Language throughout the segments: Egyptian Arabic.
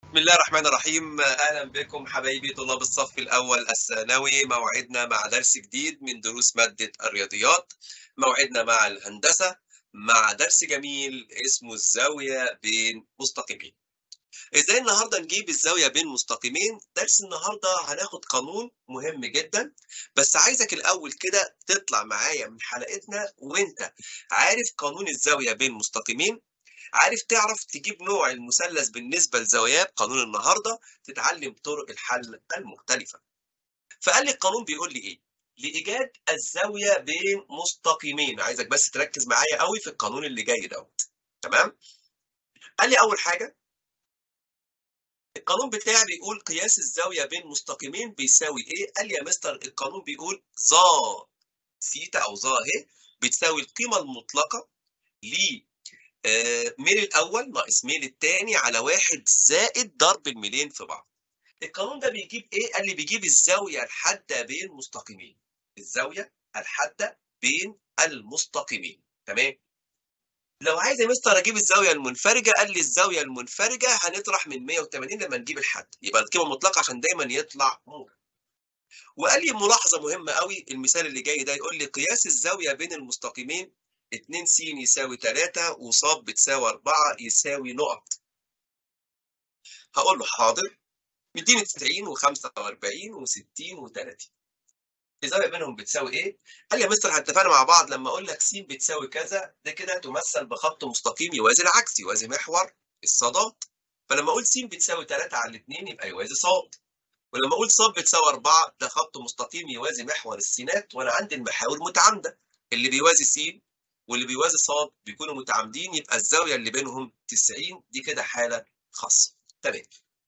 بسم الله الرحمن الرحيم اهلا بكم حبايبي طلاب الصف الاول الثانوي موعدنا مع درس جديد من دروس ماده الرياضيات موعدنا مع الهندسه مع درس جميل اسمه الزاويه بين مستقيمين ازاي النهارده نجيب الزاويه بين مستقيمين درس النهارده هناخد قانون مهم جدا بس عايزك الاول كده تطلع معايا من حلقتنا وانت عارف قانون الزاويه بين مستقيمين عارف تعرف تجيب نوع المثلث بالنسبة لزواياه بقانون النهاردة تتعلم طرق الحل المختلفة فقال لي القانون بيقول لي ايه لإيجاد الزاوية بين مستقيمين عايزك بس تركز معايا قوي في القانون اللي جاي دوت تمام قال لي أول حاجة القانون بتاعي بيقول قياس الزاوية بين مستقيمين بيساوي ايه قال لي يا مستر القانون بيقول ظا سيتا أو ظا اهي بتساوي القيمة المطلقة ل ميل الاول ناقص ميل الثاني على واحد زائد ضرب الميلين في بعض القانون ده بيجيب ايه قال لي بيجيب الزاويه الحاده بين مستقيمين الزاويه الحاده بين المستقيمين تمام لو عايز يا مستر اجيب الزاويه المنفرجه قال لي الزاويه المنفرجه هنطرح من 180 لما نجيب الحد يبقى القيمه المطلقه عشان دايما يطلع موجب وقال لي ملاحظه مهمه قوي المثال اللي جاي ده يقول لي قياس الزاويه بين المستقيمين 2 س يساوي 3 وص بتساوي 4 يساوي نقط. هقول له حاضر 290 و45 و60 و30. الزاويه بينهم بتساوي ايه؟ قال لي يا مستر هنتفق مع بعض لما اقول لك س بتساوي كذا ده كده تمثل بخط مستقيم يوازي العكس يوازي محور الصادات. فلما اقول س بتساوي 3 على 2 يبقى يوازي ص. ولما اقول ص بتساوي 4 ده خط مستقيم يوازي محور السينات وانا عندي المحاور متعامده اللي بيوازي س واللي بيوازي صاد بيكونوا متعامدين يبقى الزاويه اللي بينهم 90 دي كده حاله خاصه تمام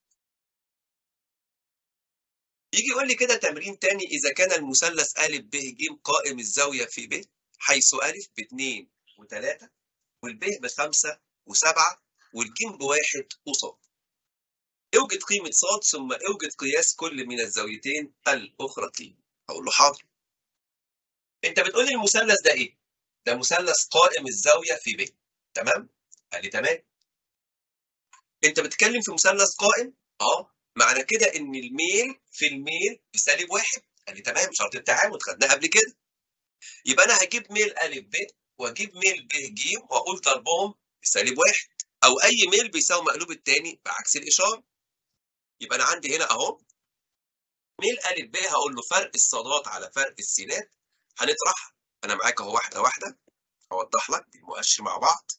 يجي يقول لي كده تمرين تاني اذا كان المثلث ا ب ج قائم الزاويه في ب حيث ا ب 2 و3 والب بخمسة وسبعة والجيم بواحد وصاد اوجد قيمة صاد ثم اوجد قياس كل من الزاويتين الأخرتين هقول له حاضر انت بتقول لي المثلث ده ايه؟ ده مثلث قائم الزاويه في ب تمام قال لي تمام انت بتتكلم في مثلث قائم اه معنى كده ان الميل في الميل بسالب واحد قال لي تمام شرط التعامد خدناه قبل كده يبقى انا هجيب ميل ا ب واجيب ميل ب ج واقول ضربهم بسالب واحد او اي ميل بيساوي مقلوب الثاني بعكس الاشاره يبقى انا عندي هنا اهو ميل ا ب هقول له فرق الصادات على فرق السينات هنطرح انا معاك اهو واحده واحده اوضح لك بالمؤشر مع بعض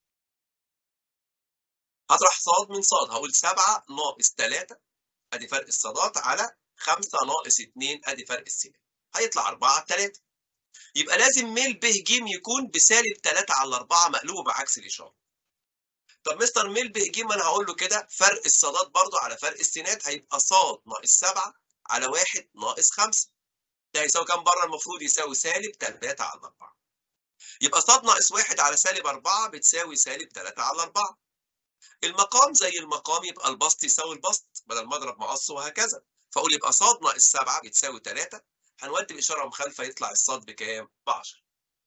هطرح صاد من صاد هقول 7 ناقص 3 ادي فرق الصادات على 5 ناقص 2 ادي فرق السينات هيطلع 4 على 3 يبقى لازم ميل ب ج يكون بسالب 3 على 4 مقلوبه بعكس الاشاره طب مستر ميل ب ج انا هقول له كده فرق الصادات برضو على فرق السينات هيبقى صاد ناقص 7 على 1 ناقص 5 ده هيساوي كام بره المفروض يساوي سالب 3 على 4 يبقى صاد ناقص 1 على سالب 4 بتساوي سالب 3 على 4 المقام زي المقام يبقى البسط يساوي البسط بدل ما اضرب مقص وهكذا فاقول يبقى صاد ناقص 7 بتساوي 3 هنودي الاشاره مخالفه يطلع الصاد بكام؟ ب 10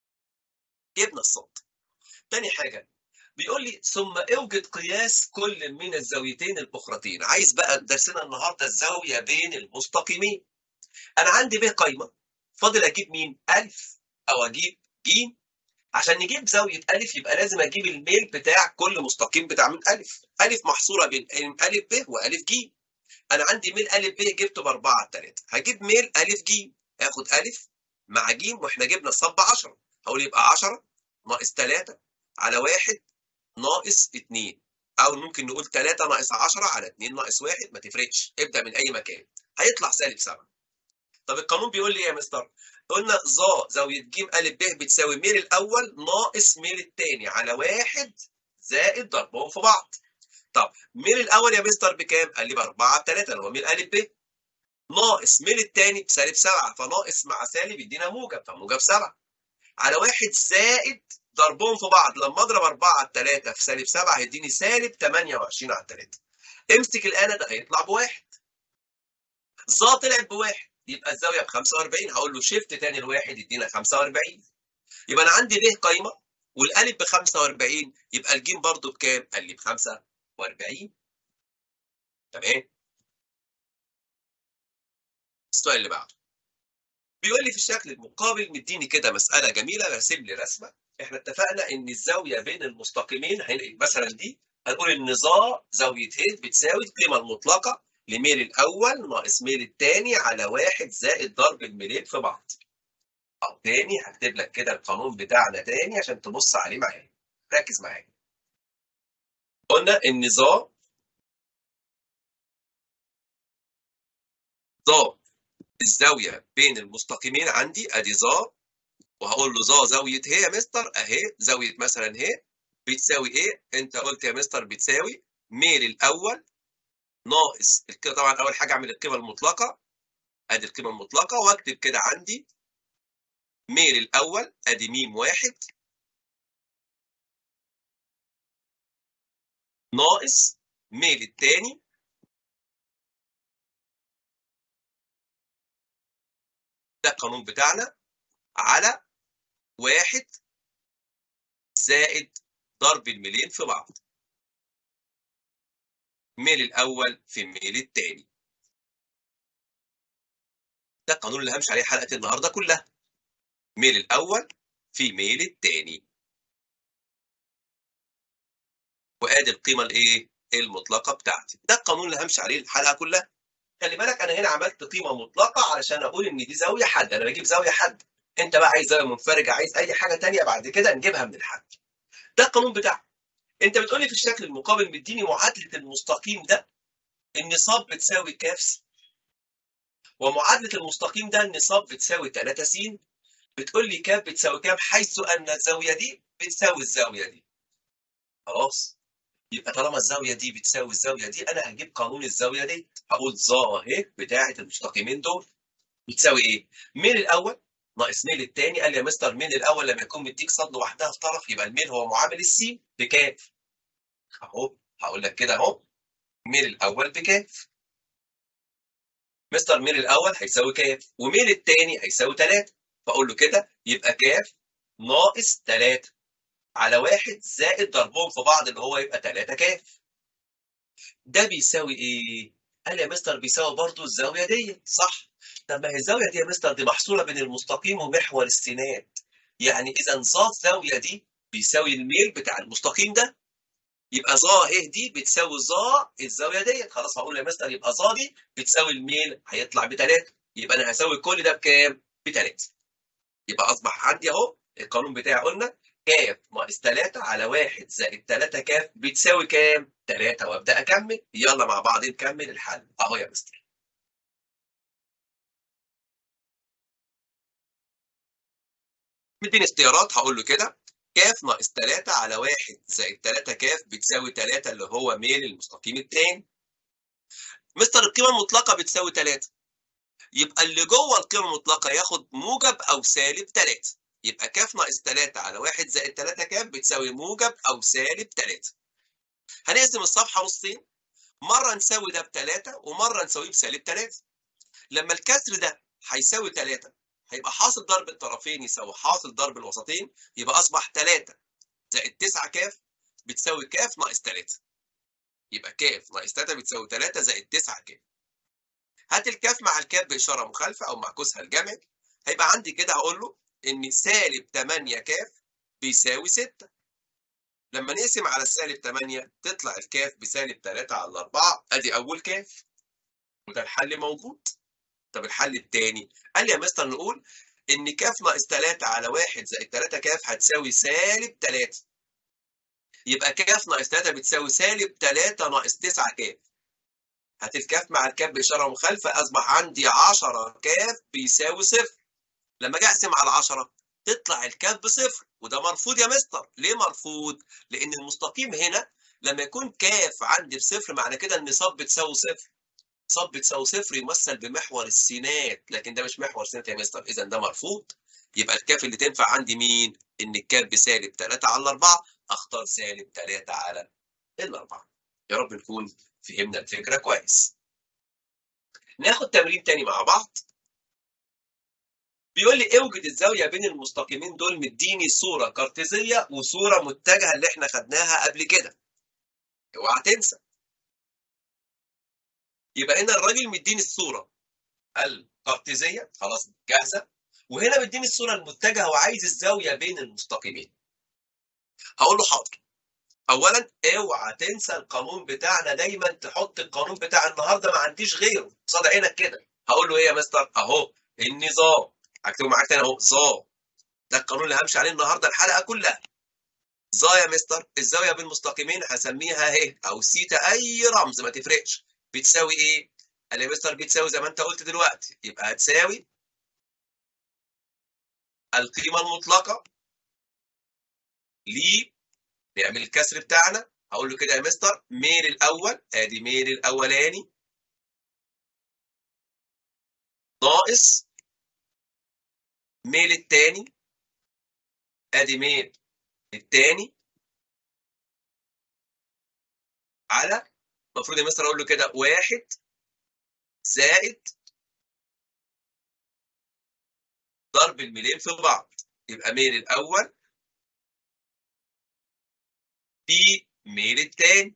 جبنا الصاد تاني حاجه بيقول لي ثم اوجد قياس كل من الزاويتين الاخرتين عايز بقى درسنا النهارده الزاويه بين المستقيمين انا عندي ب قايمه فاضل اجيب مين؟ الف او اجيب ج عشان نجيب زاويه الف يبقى لازم اجيب الميل بتاع كل مستقيم بتاع من الف الف محصوره بين الف ب والف ج انا عندي ميل الف ب جبته ب 4 على 3 هجيب ميل الف ج اخد الف مع ج واحنا جبنا الصاد ب 10 هقول يبقى 10 ناقص 3 على 1 ناقص 2 او ممكن نقول 3 ناقص 10 على 2 ناقص 1 ما تفرقش ابدا من اي مكان هيطلع سالب 7 طب القانون بيقول لي ايه يا مستر؟ قلنا ظا زاوية ج أ ب بتساوي ميل الأول ناقص ميل الثاني على واحد زائد ضربهم في بعض. طب ميل الأول يا مستر بكام؟ قال لي ب 4 على 3 اللي هو ميل أ ب. ناقص ميل الثاني بسالب 7 فناقص مع سالب يدينا موجب فموجب 7 على واحد زائد ضربهم في بعض لما اضرب 4 على 3 في سالب 7 هيديني سالب 28 على 3. امسك الآلة ده هيطلع بواحد. ظا طلعت بواحد يبقى الزاويه ب 45 هقول له شيفت تاني لواحد يدينا 45 يبقى انا عندي ب قايمه والالف ب 45 يبقى الجيم برضو بكام؟ قال لي ب 45 تمام السؤال اللي بعده بيقول لي في الشكل المقابل مديني كده مساله جميله راسم لي رسمه احنا اتفقنا ان الزاويه بين المستقيمين مثلا دي هنقول ان ظا زاويه ه بتساوي القيمه المطلقه لميل الاول ناقص ميل الثاني على واحد زائد ضرب الميلين في بعض او تاني هكتب لك كده القانون بتاعنا تاني عشان تبص عليه معايا ركز معايا قلنا ان ظا ظا الزاويه بين المستقيمين عندي ادي ظا وهقول له ظا زاويه ه يا مستر اهي زاويه مثلا ه بتساوي ايه؟ انت قلت يا مستر بتساوي ميل الاول ناقص طبعا اول حاجه اعمل القيمه المطلقه ادي القيمه المطلقه واكتب كده عندي ميل الاول ادي ميم واحد ناقص ميل الثاني ده القانون بتاعنا على واحد زائد ضرب الميلين في بعض ميل الأول في ميل الثاني ده القانون اللي همشي عليه حلقة النهاردة كلها ميل الأول في ميل الثاني وادي القيمة الايه المطلقة بتاعتي ده القانون اللي همشي عليه الحلقة كلها خلي بالك انا هنا عملت قيمة مطلقة علشان اقول ان دي زاوية حد انا بجيب زاوية حد انت بقى عايز زاوية منفرجة عايز اي حاجة تانية بعد كده نجيبها من الحد ده القانون بتاعك انت بتقول لي في الشكل المقابل مديني معادله المستقيم ده النصاب بتساوي كاف س ومعادله المستقيم ده النصاب بتساوي 3 س بتقول لي كاف بتساوي كام حيث ان الزاويه دي بتساوي الزاويه دي خلاص يبقى طالما الزاويه دي بتساوي الزاويه دي انا هجيب قانون الزاويه دي هقول ظا اهي بتاعه المستقيمين دول بتساوي ايه ميل الاول ناقص ميل الثاني قال لي يا مستر ميل الاول لما يكون مديك صد لوحدها في طرف يبقى الميل هو معامل السين بكاف اهو هقول لك كده اهو ميل الاول بكاف مستر ميل الاول هيساوي كاف وميل الثاني هيساوي 3 فاقول له كده يبقى كاف ناقص 3 على واحد زائد ضربهم في بعض اللي هو يبقى 3 كاف ده بيساوي ايه؟ قال يا مستر بيساوي برضه الزاويه دي صح طب ما هي الزاويه دي يا مستر دي محصوره بين المستقيم ومحور السينات يعني اذا ظا الزاويه دي بيساوي الميل بتاع المستقيم ده يبقى ظا ه دي بتساوي ظا الزاويه ديت خلاص هقول يا مستر يبقى ظا دي بتساوي الميل هيطلع بثلاثه يبقى انا هساوي كل ده بكام؟ بثلاثه يبقى اصبح عندي اهو القانون بتاعي قلنا كاف ناقص 3 على 1 زائد 3 كاف بتساوي كام؟ 3 وابدا اكمل يلا مع بعض نكمل الحل اهو يا مستر مديني اختيارات هقول له كده كاف ناقص 3 على 1 زائد 3 كاف بتساوي 3 اللي هو ميل المستقيم الثاني مستر القيمه المطلقه بتساوي 3 يبقى اللي جوه القيمه المطلقه ياخد موجب او سالب 3 يبقى كاف ناقص 3 على 1 زائد 3 كاف بتساوي موجب او سالب 3 هنقسم الصفحه نصين مره نساوي ده بثلاثه ومره نساويه بسالب 3 لما الكسر ده هيساوي 3 هيبقى حاصل ضرب الطرفين يساوي حاصل ضرب الوسطين يبقى اصبح 3 زائد 9 كاف بتساوي كاف ناقص 3 يبقى كاف ناقص 3 بتساوي 3 زائد 9 كاف هات الكاف مع الكاف باشاره مخالفه او معكوسها الجمع هيبقى عندي كده هقول له ان سالب 8 كاف بيساوي 6 لما نقسم على السالب 8 تطلع الكاف بسالب 3 على 4 ادي اول كاف وده الحل موجود طب الحل الثاني قال لي يا مستر نقول ان كاف ناقص 3 على 1 زائد 3 كاف هتساوي سالب 3 يبقى كاف ناقص 3 بتساوي سالب 3 ناقص 9 كاف هات الكاف مع الكاف بإشارة مخالفة أصبح عندي 10 كاف بيساوي صفر لما أجي أقسم على 10 تطلع الكاف بصفر وده مرفوض يا مستر ليه مرفوض؟ لأن المستقيم هنا لما يكون كاف عندي بصفر معنى كده إن صب بتساوي صفر صب بتساوي صفر يمثل بمحور السينات لكن ده مش محور سينات يا مستر إذا ده مرفوض يبقى الكاف اللي تنفع عندي مين؟ إن الكاف بسالب 3 على 4 أختار سالب 3 على الأربعة يا رب نكون فهمنا الفكرة كويس ناخد تمرين تاني مع بعض بيقول لي اوجد الزاوية بين المستقيمين دول مديني صورة كارتيزية وصورة متجهة اللي احنا خدناها قبل كده اوعى تنسى يبقى هنا الراجل مديني الصوره الكارتيزيه خلاص جاهزه وهنا مديني الصوره المتجهه وعايز الزاويه بين المستقيمين هقول له حاضر اولا اوعى تنسى القانون بتاعنا دايما تحط القانون بتاع النهارده ما عنديش غيره قصاد عينك كده هقول له ايه يا مستر اهو النظام هكتبه معاك تاني اهو ظا ده القانون اللي همشي عليه النهارده الحلقه كلها ظا يا مستر الزاويه بين مستقيمين هسميها اهي او سيتا اي رمز ما تفرقش بتساوي ايه قال لي يا مستر بتساوي زي ما انت قلت دلوقتي يبقى هتساوي القيمه المطلقه ل نعمل الكسر بتاعنا هقول له كده يا مستر ميل الاول ادي ميل الاولاني ناقص ميل التاني ادي ميل التاني على المفروض يا مستر اقول له كده واحد زائد ضرب الميلين في بعض يبقى ميل الاول في ميل التاني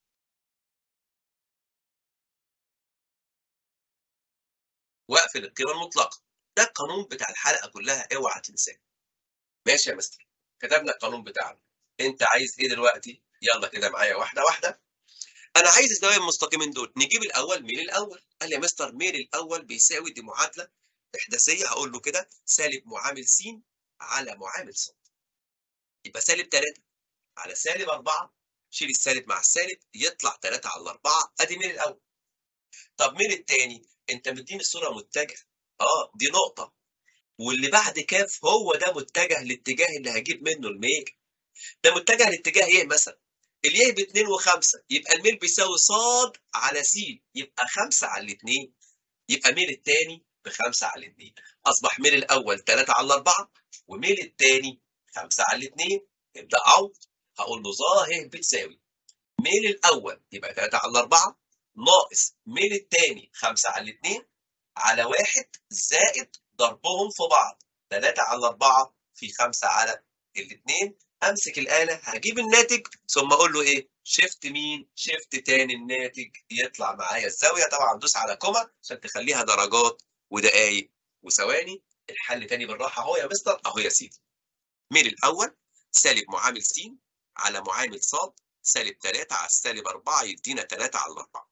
واقفل القيمه المطلقه ده القانون بتاع الحلقه كلها اوعى تنساه ماشي يا مستر كتبنا القانون بتاعنا انت عايز ايه دلوقتي يلا كده معايا واحده واحده انا عايز الزوايا المستقيمين دول نجيب الاول ميل الاول قال لي يا مستر ميل الاول بيساوي دي معادله احداثيه هقول له كده سالب معامل س على معامل ص يبقى سالب 3 على سالب 4 شيل السالب مع السالب يطلع 3 على 4 ادي ميل الاول طب ميل الثاني انت مديني الصوره متجه اه دي نقطه واللي بعد كاف هو ده متجه الاتجاه اللي هجيب منه الميل ده متجه لاتجاه ايه مثلا اليه ب 2 و5 يبقى الميل بيساوي ص على س يبقى 5 على 2 يبقى ميل الثاني ب 5 على 2 اصبح ميل الاول 3 على 4 وميل الثاني 5 على 2 ابدا عوض هقول له ظاهر بتساوي ميل الاول يبقى 3 على 4 ناقص ميل الثاني 5 على 2 على 1 زائد ضربهم في بعض 3 على 4 في 5 على الاثنين امسك الاله هجيب الناتج ثم اقول له ايه شيفت مين شيفت تاني الناتج يطلع معايا الزاويه طبعا دوس على كوما عشان تخليها درجات ودقائق وثواني الحل تاني بالراحه اهو يا مستر اهو يا سيدي ميل الاول سالب معامل س على معامل ص سالب 3 على السالب 4 يدينا 3 على 4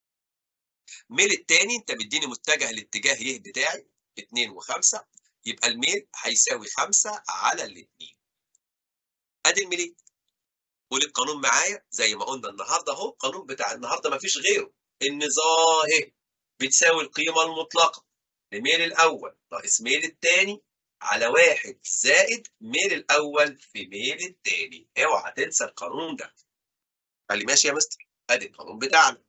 ميل التاني انت مديني متجه الاتجاه ي بتاعي 2 و5 يبقى الميل هيساوي 5 على الاثنين ادي الميلين قول القانون معايا زي ما قلنا النهارده اهو القانون بتاع النهارده ما فيش غيره ان ظاهر بتساوي القيمه المطلقه لميل الاول ناقص ميل الثاني على واحد زائد ميل الاول في ميل الثاني اوعى تنسى القانون ده قال لي ماشي يا مستر ادي القانون بتاعنا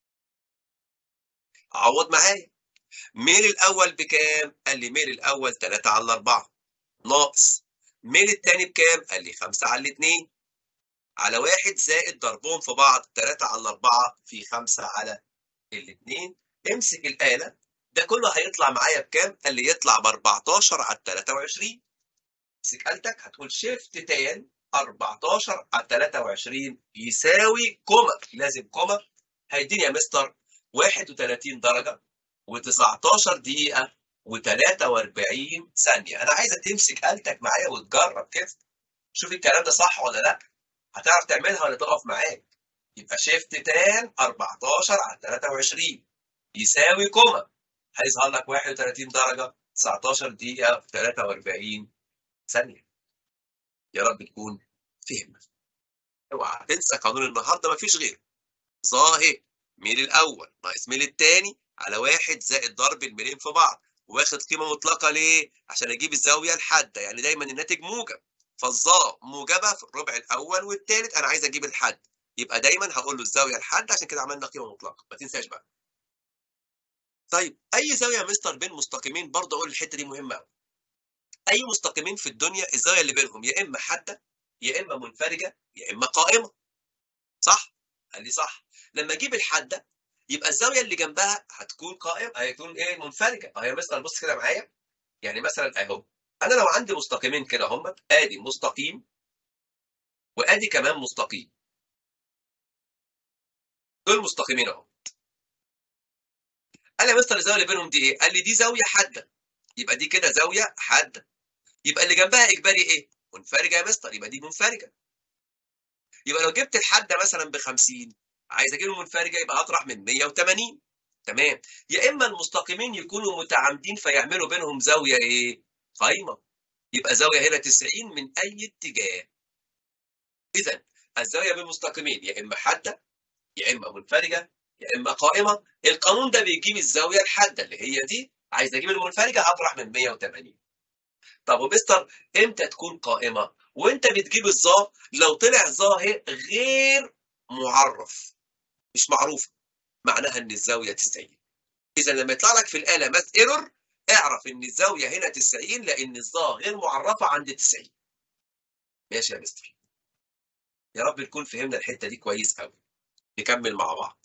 عوض معايا ميل الاول بكام قال لي ميل الاول 3 على 4 ناقص ميل الثاني بكام قال لي 5 على 2 على واحد زائد ضربهم في بعض 3 على 4 في 5 على الاثنين امسك الآلة ده كله هيطلع معايا بكام؟ قال لي يطلع ب 14 على 23 امسك آلتك هتقول شيفت تان 14 على 23 يساوي كوما لازم كوما هيديني يا مستر 31 درجة و19 دقيقة و43 ثانية أنا عايزك تمسك آلتك معايا وتجرب كده شوف الكلام ده صح ولا لأ هتعرف تعملها ولا تقف معاك يبقى شيفت تان 14 على 23 يساوي كوما هيظهر لك 31 درجة 19 دقيقة 43 ثانية يا رب تكون فهمنا اوعى تنسى قانون النهارده مفيش غيره ظاهر ميل الاول ناقص ميل الثاني على واحد زائد ضرب الميلين في بعض واخد قيمه مطلقه ليه؟ عشان اجيب الزاويه الحاده يعني دايما الناتج موجب فالظا موجبه في الربع الاول والثالث انا عايز اجيب الحد يبقى دايما هقول له الزاويه الحاده عشان كده عملنا قيمه مطلقه ما تنساش بقى طيب اي زاويه يا مستر بين مستقيمين برضه اقول الحته دي مهمه قوي اي مستقيمين في الدنيا الزاويه اللي بينهم يا اما حاده يا اما منفرجه يا اما قائمه صح قال لي صح لما اجيب الحده يبقى الزاويه اللي جنبها هتكون قائمه هتكون ايه منفرجه اهي يا مستر بص كده معايا يعني مثلا اهو انا لو عندي مستقيمين كده هم ادي مستقيم وادي كمان مستقيم دول مستقيمين اهو قال لي يا مستر الزاويه اللي بينهم دي ايه؟ قال لي دي زاويه حاده يبقى دي كده زاويه حاده يبقى اللي جنبها اجباري ايه؟ منفرجه يا مستر يبقى دي منفرجه يبقى لو جبت الحاده مثلا ب 50 عايز اجيب المنفرجه يبقى هطرح من 180 تمام يا اما المستقيمين يكونوا متعامدين فيعملوا بينهم زاويه ايه؟ قايمه يبقى زاويه هنا 90 من اي اتجاه اذا الزاويه بين المستقيمين يا اما حاده يا اما منفرجه يا اما قائمه القانون ده بيجيب الزاويه الحاده اللي هي دي عايز اجيب المنفرجه هطرح من 180 طب ومستر امتى تكون قائمه وانت بتجيب الظا لو طلع ظاهر غير معرف مش معروفه معناها ان الزاويه 90 اذا لما يطلع لك في الاله ماس ايرور اعرف ان الزاويه هنا 90 لان الظا غير معرفه عند 90 ماشي يا مستر يا رب نكون فهمنا الحته دي كويس قوي نكمل مع بعض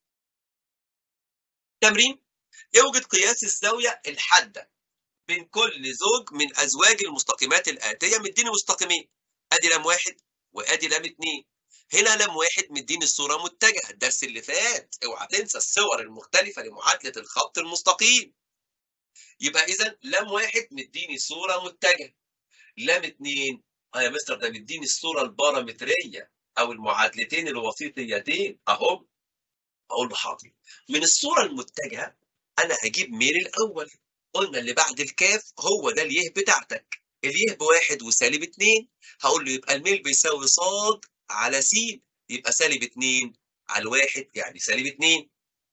تمرين اوجد قياس الزاويه الحاده بين كل زوج من ازواج المستقيمات الاتيه مديني مستقيمين ادي لام واحد وادي لام اتنين هنا لام واحد مديني الصوره متجهه الدرس اللي فات اوعى تنسى الصور المختلفه لمعادله الخط المستقيم يبقى اذا لام واحد مديني صوره متجهه لام اتنين اه يا مستر ده مديني الصوره البارامتريه او المعادلتين الوسيطيتين اهم اقول له حاضر من الصوره المتجهه انا هجيب ميل الاول قلنا اللي بعد الكاف هو ده اليه بتاعتك اليه بواحد وسالب اتنين هقول له يبقى الميل بيساوي صاد على س يبقى سالب اتنين على الواحد يعني سالب اتنين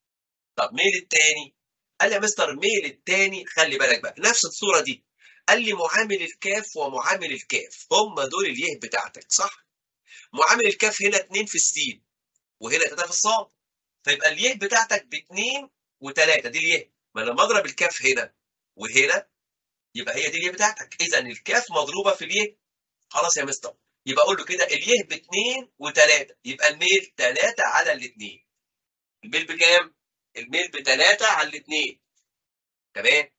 طب ميل التاني قال لي يا مستر ميل التاني خلي بالك بقى نفس الصوره دي قال لي معامل الكاف ومعامل الكاف هم دول اليه بتاعتك صح معامل الكاف هنا 2 في السين وهنا 3 في الصاد فيبقى اليه بتاعتك ب 2 و3 دي اليه ما لما اضرب الكاف هنا وهنا يبقى هي دي اليه بتاعتك اذا الكاف مضروبه في اليه خلاص يا مستر يبقى اقول له كده اليه ب 2 و3 يبقى الميل 3 على الاثنين الميل بكام؟ الميل ب 3 على الاثنين تمام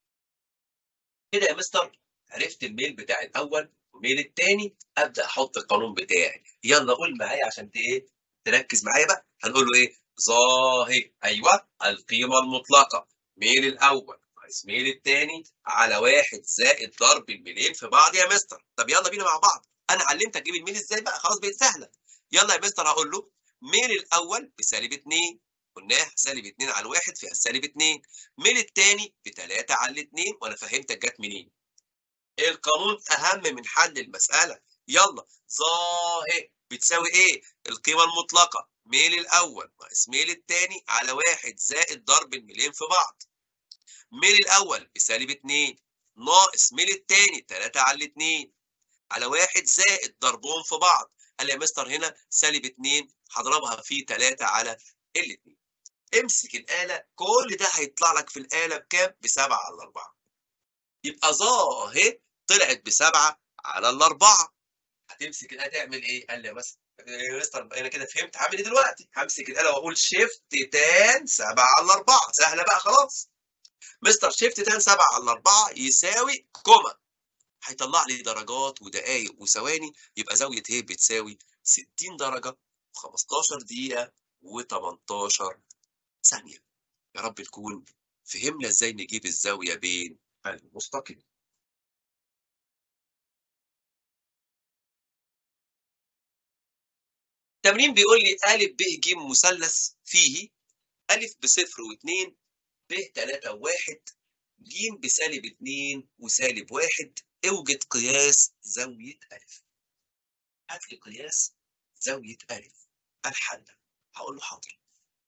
كده يا مستر عرفت الميل بتاع الاول والميل الثاني ابدا احط القانون بتاعي يلا قول معايا عشان ايه تركز معايا بقى هنقول له ايه ظاهر ايوه القيمه المطلقه ميل الاول ناقص ميل الثاني على واحد زائد ضرب الميلين في بعض يا مستر طب يلا بينا مع بعض انا علمتك اجيب الميل ازاي بقى خلاص بقت سهله يلا يا مستر هقول له ميل الاول بسالب 2 قلناها سالب 2 على الواحد فيها سالب 2 ميل الثاني ب 3 على الاثنين وانا فهمتك جت منين القانون اهم من حل المساله يلا ظاهر بتساوي ايه القيمه المطلقه ميل الاول ناقص ميل الثاني على واحد زائد ضرب الميلين في بعض ميل الاول بسالب 2 ناقص ميل الثاني 3 على 2 على واحد زائد ضربهم في بعض قال لي يا مستر هنا سالب 2 هضربها في 3 على الاثنين امسك الآلة كل ده هيطلع لك في الآلة بكام؟ بسبعة على الأربعة يبقى ظاهر طلعت بسبعة على الأربعة هتمسك الآلة تعمل إيه؟ قال لي يا مستر يا مستر أنا كده فهمت هعمل إيه دلوقتي؟ همسك الآلة وأقول شيفت تان سبعة على الأربعة سهلة بقى خلاص مستر شيفت تان سبعة على الأربعة يساوي كوما هيطلع لي درجات ودقايق وثواني يبقى زاوية ه بتساوي 60 درجة و15 دقيقة و18 ثانية يا رب نكون فهمنا ازاي نجيب الزاوية بين المستقيم تمرين بيقول لي أ ب ج مثلث فيه أ بصفر واثنين ب 3 وواحد ج بسالب 2 وسالب 1 اوجد قياس زاوية أ هات لي قياس زاوية أ الحل هقول له حاضر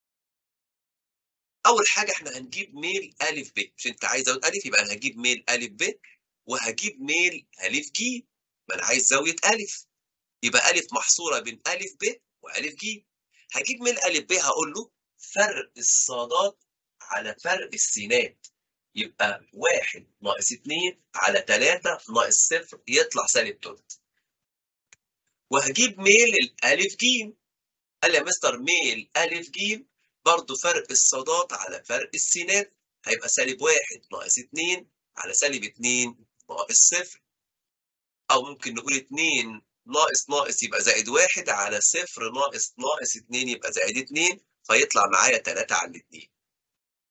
اول حاجه احنا هنجيب ميل ا ب مش انت عايز زاويه ا يبقى انا هجيب ميل ا ب وهجيب ميل ا ج ما انا عايز زاويه ا يبقى ا محصوره بين ا ب وأ ج هجيب ميل ا ب هقول له فرق الصادات على فرق السينات يبقى واحد ناقص اتنين على تلاتة ناقص صفر يطلع سالب تلت وهجيب ميل الألف ج قال لي يا مستر ميل ألف ج برضه فرق الصادات على فرق السينات هيبقى سالب واحد ناقص اتنين على سالب اتنين ناقص صفر أو ممكن نقول اتنين ناقص ناقص يبقى زائد واحد على صفر ناقص ناقص اتنين يبقى زائد اتنين فيطلع معايا تلاتة على الاتنين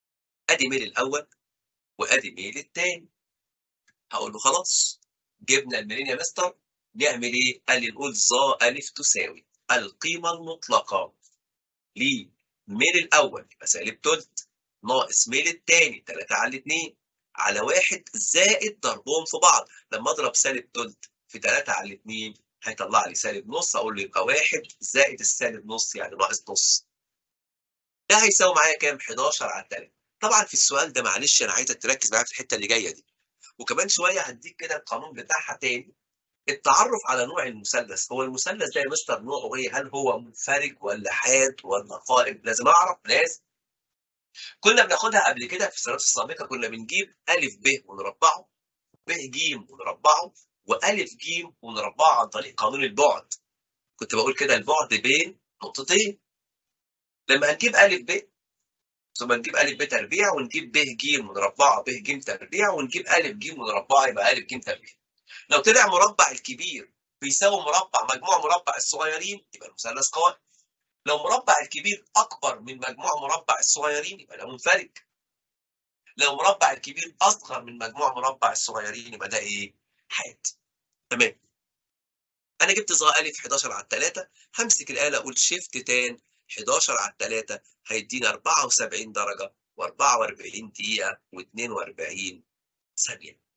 ادي ميل الاول وادي ميل الثاني هقول له خلاص جبنا الميلين يا مستر نعمل ايه؟ قال لي نقول ظا الف تساوي القيمه المطلقه لميل الاول يبقى سالب تلت ناقص ميل الثاني 3 على 2 على واحد زائد ضربهم في بعض لما اضرب سالب تلت في 3 على 2 هيطلع لي سالب نص اقول له يبقى واحد زائد السالب نص يعني ناقص نص ده هيساوي معايا كام 11 على 3 طبعا في السؤال ده معلش انا عايزك تركز معايا في الحته اللي جايه دي وكمان شويه هديك كده القانون بتاعها تاني التعرف على نوع المثلث هو المثلث ده يا مستر نوعه ايه هل هو منفرج ولا حاد ولا قائم لازم اعرف لازم كنا بناخدها قبل كده في السنوات السابقه كنا بنجيب الف ب ونربعه ب ج ونربعه والف ج ونربعه عن طريق قانون البعد كنت بقول كده البعد بين نقطتين لما هنجيب الف ب ثم نجيب الف ب تربيع ونجيب ب ج ونربعه ب ج تربيع ونجيب الف ج ونربعه يبقى الف ج تربيع لو طلع مربع الكبير بيساوي مربع مجموع مربع الصغيرين يبقى المثلث قائم لو مربع الكبير اكبر من مجموع مربع الصغيرين يبقى ده منفرج لو مربع الكبير اصغر من مجموع مربع الصغيرين يبقى ده ايه حاد تمام انا جبت ظا الف 11 على 3 همسك الاله اقول شيفت تان 11 على 3 هيدينا 74 درجه و44 دقيقه و42 ثانيه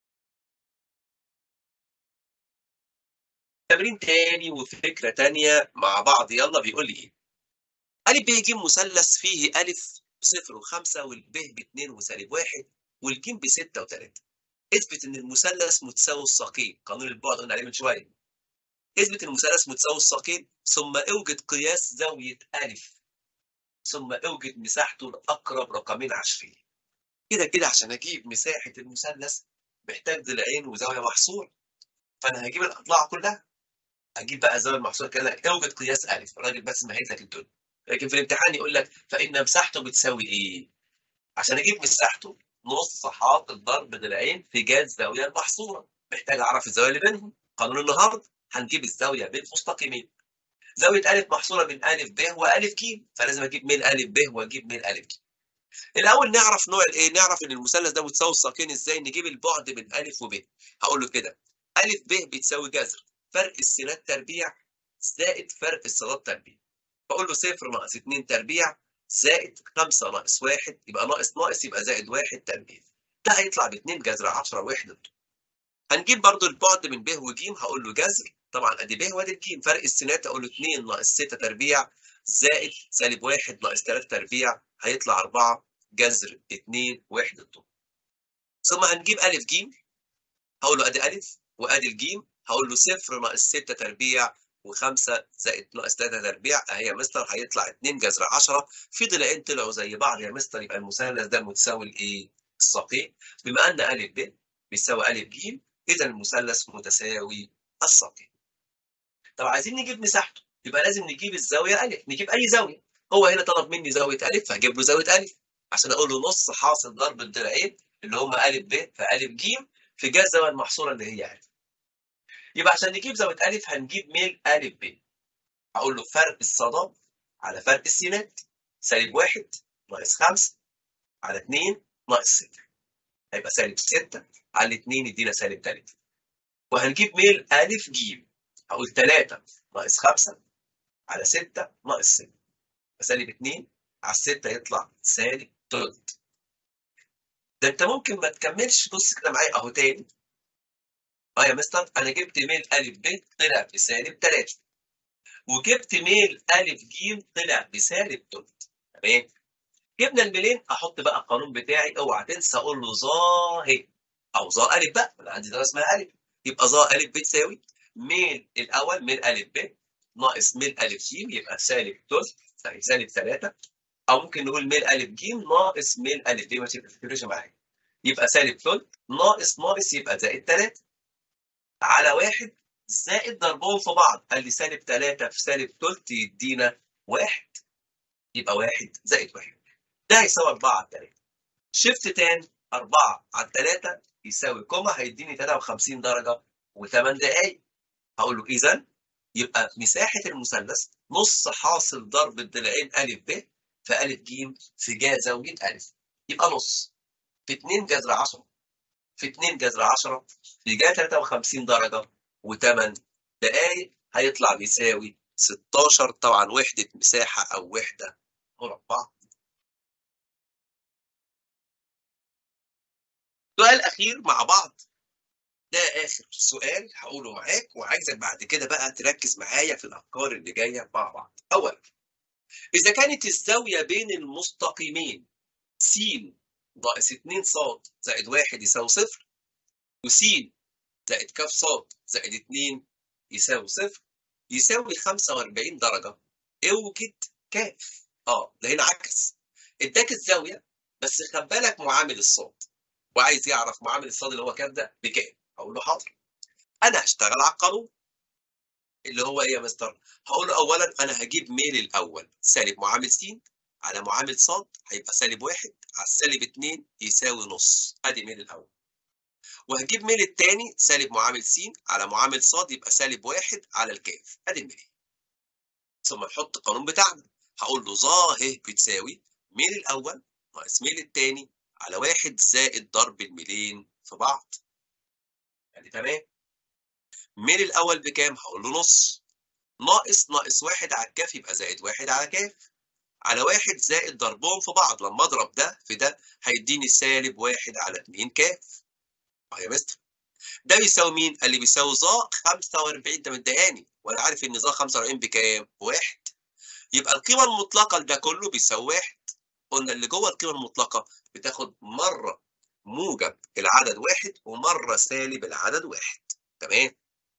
تمرين تاني وفكرة تانية مع بعض يلا بيقول لي ايه ألف ب ج مثلث فيه ألف بصفر وخمسة والب باتنين وسالب واحد والجيم بستة وتلاتة اثبت إن المثلث متساوي الساقين قانون البعد قلنا عليه من شوية اثبت إن المثلث متساوي الساقين ثم اوجد قياس زاوية ألف ثم اوجد مساحته لأقرب رقمين عشرين كده كده عشان أجيب مساحة المثلث محتاج ضلعين وزاوية محصورة فأنا هجيب الأضلاع كلها اجيب بقى الزاويه المحصوره كده اوجد قياس الف الراجل بس مهيت لك الدنيا لكن في الامتحان يقول لك فان مساحته بتساوي ايه؟ عشان اجيب مساحته نص حاطط ضرب ضلعين في جهه الزاويه المحصوره محتاج اعرف الزاويه اللي بينهم قانون النهارده هنجيب الزاويه بين مستقيمين زاويه الف محصوره بين الف ب والف ج فلازم اجيب ميل الف ب واجيب ميل الف ج الاول نعرف نوع الايه نعرف ان المثلث ده متساوي الساقين ازاي نجيب البعد بين الف وب هقول له كده الف ب بتساوي جذر فرق السينات تربيع زائد فرق الصادات تربيع بقول له صفر ناقص 2 تربيع زائد 5 ناقص 1 يبقى ناقص ناقص يبقى زائد 1 تربيع ده هيطلع ب 2 جذر 10 وحده هنجيب برضو البعد من ب وج هقول له جذر طبعا ادي ب وادي ج فرق السينات اقول له 2 ناقص 6 تربيع زائد سالب 1 ناقص 3 تربيع هيطلع 4 جذر 2 وحده طول ثم هنجيب ا ج هقول له ادي ا وادي الجيم هقول له صفر ناقص 6 تربيع و5 زائد ناقص 3 تربيع اهي يا مستر هيطلع 2 جذر 10 في ضلعين طلعوا زي بعض يا مستر يبقى المثلث ده متساوي الايه؟ الساقين بما ان ا ب بيساوي ا ج اذا المثلث متساوي الساقين. طب عايزين نجيب مساحته يبقى لازم نجيب الزاويه ا نجيب اي زاويه هو هنا طلب مني زاويه ا فهجيب له زاويه ا عشان اقول له نص حاصل ضرب الضلعين اللي هم ا ب فا ج في جهه الزاويه المحصوره اللي هي ا يبقى عشان نجيب زاوية أ هنجيب ميل أ ب هقول له فرق الصادات على فرق السينات سالب واحد ناقص خمسة على اتنين ناقص ستة هيبقى سالب ستة على اتنين يدينا سالب تلاتة وهنجيب ميل أ ج هقول تلاتة ناقص خمسة على ستة ناقص ستة سالب اتنين على الستة يطلع سالب تلت ده انت ممكن ما تكملش بص كده معايا اهو تاني اه يا مستر انا جبت ميل ا ب طلع بسالب 3 وجبت ميل ا ج طلع بسالب 3 تمام جبنا الميلين احط بقى القانون بتاعي اوعى تنسى اقول له ظاهر او ظا ا بقى انا عندي درجه اسمها ا يبقى ظا ا بتساوي ميل الاول ميل ا ب ناقص ميل ا ج يبقى سالب 3 سالب 3 او ممكن نقول ميل ا ج ناقص ميل ا ب ما تفكرش معايا يبقى سالب 3 ناقص ناقص يبقى زائد 3 على واحد زائد ضربهم في بعض قال لي سالب 3 في سالب تلت يدينا واحد يبقى واحد زائد واحد ده هيساوي 4 على 3 شيفت تاني 4 على 3 يساوي كوما هيديني 53 درجه و8 دقائق هقول له اذا يبقى مساحه المثلث نص حاصل ضرب الضلعين ا ب في ا ج في جهه زاويه ا يبقى نص في 2 جذر 10 في 2 جذر 10 في جهه 53 درجه و8 دقائق هيطلع بيساوي 16 طبعا وحده مساحه او وحده مربعه سؤال اخير مع بعض ده اخر سؤال هقوله معاك وعايزك بعد كده بقى تركز معايا في الافكار اللي جايه مع بعض اولا اذا كانت الزاويه بين المستقيمين س ناقص 2 ص زائد 1 يساوي صفر وس زائد ك ص زائد 2 يساوي صفر يساوي 45 درجه اوجد كاف اه ده هنا عكس اداك الزاويه بس خد بالك معامل الصاد وعايز يعرف معامل الصاد اللي هو كام ده بكام اقول له حاضر انا هشتغل على القانون اللي هو ايه يا مستر هقول له اولا انا هجيب ميل الاول سالب معامل س على معامل ص هيبقى سالب واحد على السالب 2 يساوي نص ادي ميل الاول وهجيب ميل الثاني سالب معامل س على معامل ص يبقى سالب واحد على الكاف ادي الميل ثم نحط القانون بتاعنا هقول له ظاهر بتساوي ميل الاول ناقص ميل الثاني على واحد زائد ضرب الميلين في بعض يعني تمام ميل الاول بكام هقول له نص ناقص ناقص واحد على الكاف يبقى زائد واحد على كاف على واحد زائد ضربهم في بعض لما اضرب ده في ده هيديني سالب واحد على 2 كاف اه يا مستر ده بيساوي مين؟ قال لي بيساوي ظا 45 ده متضايقاني وانا عارف ان ظا 45 بكام؟ واحد يبقى القيمه المطلقه لده كله بيساوي واحد قلنا اللي جوه القيمه المطلقه بتاخد مره موجب العدد واحد ومره سالب العدد واحد تمام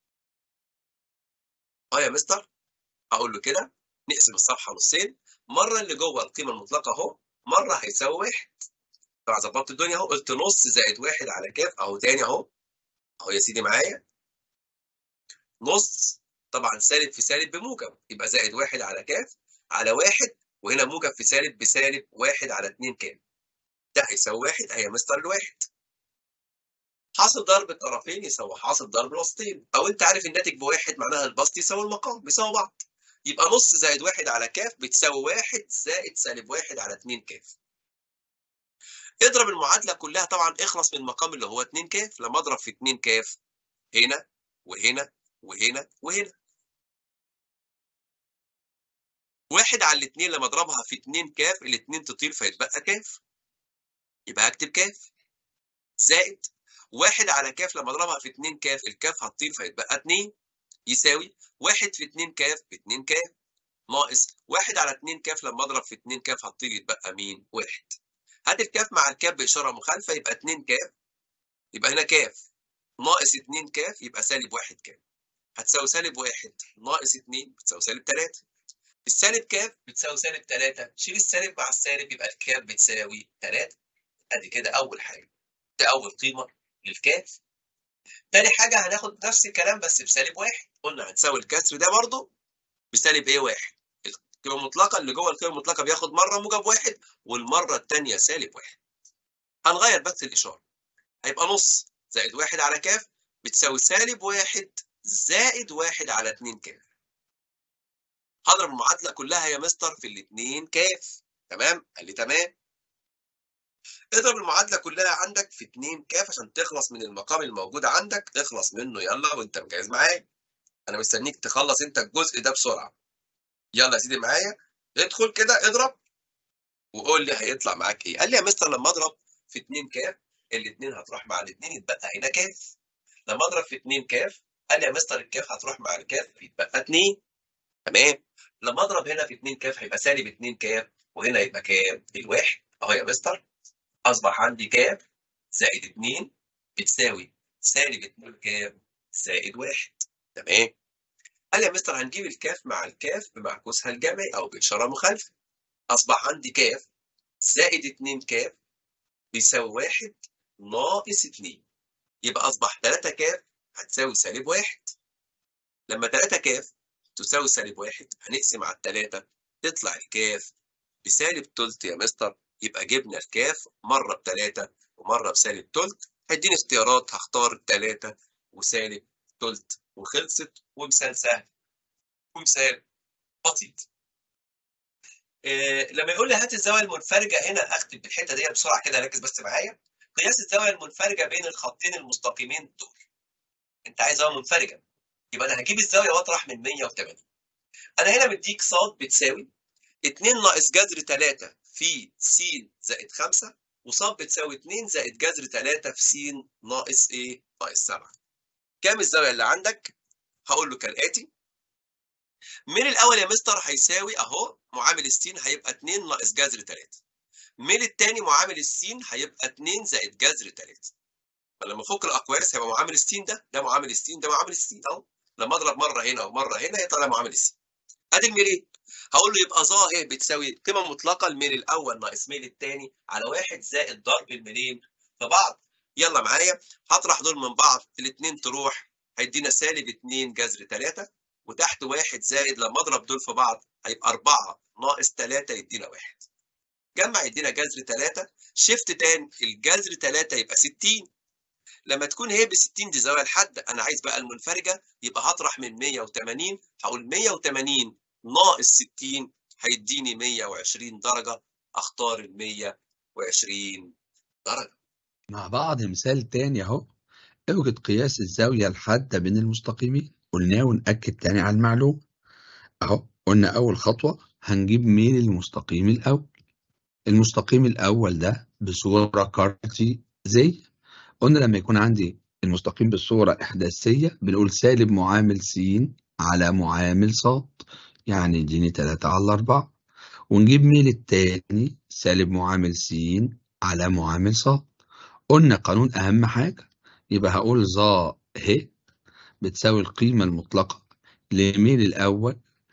اه يا مستر اقول له كده نقسم الصفحه نصين مره اللي جوه القيمه المطلقه اهو مره هيساوي واحد طبعا ظبطت الدنيا اهو قلت نص زائد واحد على كاف اهو تاني اهو اهو يا سيدي معايا نص طبعا سالب في سالب بموجب يبقى زائد واحد على كاف على واحد وهنا موجب في سالب بسالب واحد على اتنين كام ده هيساوي واحد هي مستر الواحد حاصل ضرب الطرفين يساوي حاصل ضرب الوسطين او انت عارف الناتج بواحد معناها البسط يساوي المقام بيساوي بعض يبقى نص زائد واحد على كاف بتساوي واحد زائد سالب واحد على اتنين كاف اضرب المعادله كلها طبعا اخلص من المقام اللي هو 2 كاف لما اضرب في 2 كاف هنا وهنا وهنا وهنا واحد على الاثنين لما اضربها في 2 كاف الاثنين تطير فيتبقى كاف يبقى هكتب كاف زائد واحد على كاف لما اضربها في 2 كاف الكاف هتطير فيتبقى 2 يساوي واحد في 2 كاف ب 2 كاف ناقص واحد على 2 كاف لما اضرب في 2 كاف هتطير يتبقى مين؟ واحد هات الكاف مع الكاف بإشارة مخالفة يبقى 2 كاف يبقى هنا كاف ناقص 2 كاف يبقى سالب 1 كاف هتساوي سالب 1 ناقص 2 بتساوي سالب 3 السالب كاف بتساوي سالب 3 شيل السالب مع السالب يبقى الكاف بتساوي 3 ادي كده اول حاجه ده اول قيمه للكاف تاني حاجه هناخد نفس الكلام بس بسالب 1 قلنا هنساوي الكسر ده برضه بسالب ايه 1 القيمه المطلقه اللي جوه القيمه المطلقه بياخد مره موجب واحد والمره الثانيه سالب واحد هنغير بس الاشاره هيبقى نص زائد واحد على كاف بتساوي سالب واحد زائد واحد على 2 كاف هضرب المعادله كلها يا مستر في الاثنين كاف تمام قال لي تمام اضرب المعادله كلها عندك في 2 كاف عشان تخلص من المقام الموجود عندك اخلص منه يلا وانت مجهز معايا انا مستنيك تخلص انت الجزء ده بسرعه يلا يا سيدي معايا ادخل كده اضرب وقول لي هيطلع معاك ايه قال لي يا مستر لما اضرب في 2 كاف الاثنين هتروح مع الاثنين يتبقى هنا كاف لما اضرب في 2 كاف قال لي يا مستر الكاف هتروح مع الكاف يتبقى 2 تمام لما اضرب هنا في 2 كاف هيبقى سالب 2 كاف وهنا يبقى كام الواحد اهو يا مستر اصبح عندي كاف زائد 2 بتساوي سالب 2 كاف زائد 1 تمام قال لي يا مستر هنجيب الكاف مع الكاف بمعكوسها الجمعي او باشاره مخالفه اصبح عندي كاف زائد 2 كاف بيساوي 1 ناقص 2 يبقى اصبح 3 كاف هتساوي سالب 1 لما 3 كاف تساوي سالب 1 هنقسم على الثلاثه تطلع الكاف بسالب تلت يا مستر يبقى جبنا الكاف مره بثلاثه ومره بسالب تلت هيديني اختيارات هختار الثلاثه وسالب تلت وخلصت ومثال سهل ومثال بسيط إيه لما يقول لي هات الزاويه المنفرجه هنا اكتب الحته دي بسرعه كده ركز بس معايا قياس الزاويه المنفرجه بين الخطين المستقيمين دول انت عايز زاويه منفرجه يبقى انا هجيب الزاويه واطرح من 180 انا هنا مديك ص بتساوي 2 ناقص جذر 3 في س زائد 5 وص بتساوي 2 زائد جذر 3 في س ناقص ايه؟ ناقص 7 كام الزاويه اللي عندك؟ هقول له كالاتي ميل الاول يا مستر هيساوي اهو معامل السين هيبقى 2 ناقص جذر 3 ميل الثاني معامل السين هيبقى 2 زائد جذر 3 فلما افك الاقواس هيبقى معامل السين ده ده معامل السين ده معامل السين اهو لما اضرب مره هنا ومره هنا يطلع معامل السين ادي الميلين هقول له يبقى ظا ايه بتساوي قيمه مطلقه الميل الاول ناقص ميل الثاني على واحد زائد ضرب الميلين في بعض يلا معايا هطرح دول من بعض الاثنين تروح هيدينا سالب 2 جذر 3 وتحت واحد زائد لما اضرب دول في بعض هيبقى 4 ناقص 3 يدينا واحد جمع يدينا جذر 3 شيفت تاني الجذر 3 يبقى 60 لما تكون هي ب 60 دي زاويه الحد انا عايز بقى المنفرجه يبقى هطرح من 180 هقول 180 ناقص 60 هيديني 120 درجه اختار ال 120 درجه مع بعض مثال تاني اهو اوجد قياس الزاوية الحادة بين المستقيمين قلناه ونأكد تاني على المعلومة اهو قلنا أول خطوة هنجيب ميل المستقيم الأول المستقيم الأول ده بصورة كارتيزية قلنا لما يكون عندي المستقيم بالصورة إحداثية بنقول سالب معامل س على معامل ص يعني يديني 3 على 4 ونجيب ميل التاني سالب معامل س على معامل ص قلنا قانون أهم حاجة يبقى هقول ظا ه بتساوي القيمة المطلقة لميل الأول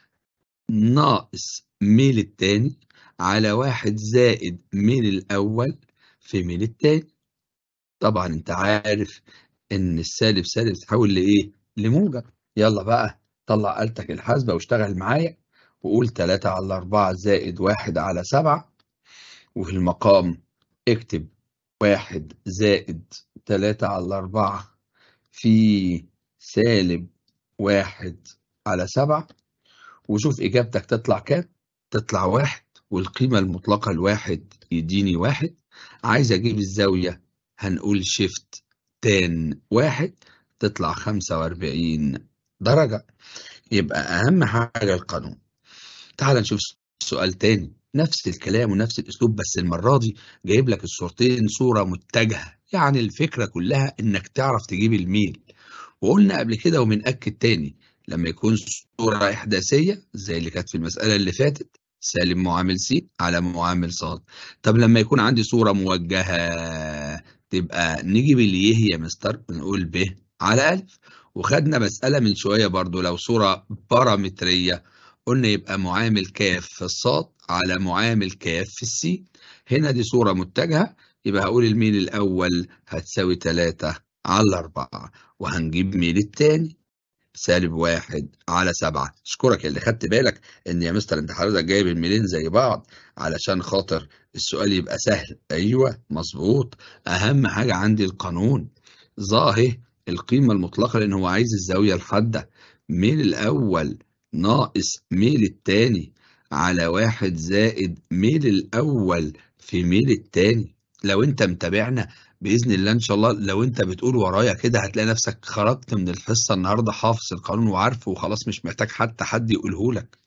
ناقص ميل التاني على واحد زائد ميل الأول في ميل التاني طبعا انت عارف ان السالب سالب تتحول لايه لموجب يلا بقى طلع آلتك الحاسبة واشتغل معايا وقول 3 على 4 زائد 1 على 7 وفي المقام اكتب 1 زائد 3 على 4 في سالب 1 على 7 وشوف إجابتك تطلع كام تطلع واحد والقيمة المطلقة الواحد يديني واحد عايز أجيب الزاوية هنقول شيفت تان واحد تطلع 45 درجة يبقى أهم حاجة القانون تعال نشوف سؤال تاني نفس الكلام ونفس الأسلوب بس المرة دي جايب لك الصورتين صورة متجهة يعني الفكرة كلها إنك تعرف تجيب الميل وقلنا قبل كده وبنأكد تاني لما يكون صورة إحداثية زي اللي كانت في المسألة اللي فاتت سالب معامل س على معامل ص طب لما يكون عندي صورة موجهة تبقى نجيب اللي يه يا مستر نقول ب على ألف وخدنا مسألة من شوية برضو لو صورة بارامترية قلنا يبقى معامل كاف في الصاد على معامل كاف في السين هنا دي صورة متجهة يبقى هقول الميل الأول هتساوي 3 على 4 وهنجيب ميل التاني سالب واحد على سبعة اشكرك اللي خدت بالك ان يا مستر انت حضرتك جايب الميلين زي بعض علشان خاطر السؤال يبقى سهل ايوه مظبوط اهم حاجة عندي القانون ظاهر القيمة المطلقة لان هو عايز الزاوية الحادة ميل الاول ناقص ميل التاني على واحد زائد ميل الاول في ميل التاني لو انت متابعنا باذن الله ان شاء الله لو انت بتقول ورايا كده هتلاقي نفسك خرجت من الحصه النهارده حافظ القانون وعارفه وخلاص مش محتاج حتى حد يقوله لك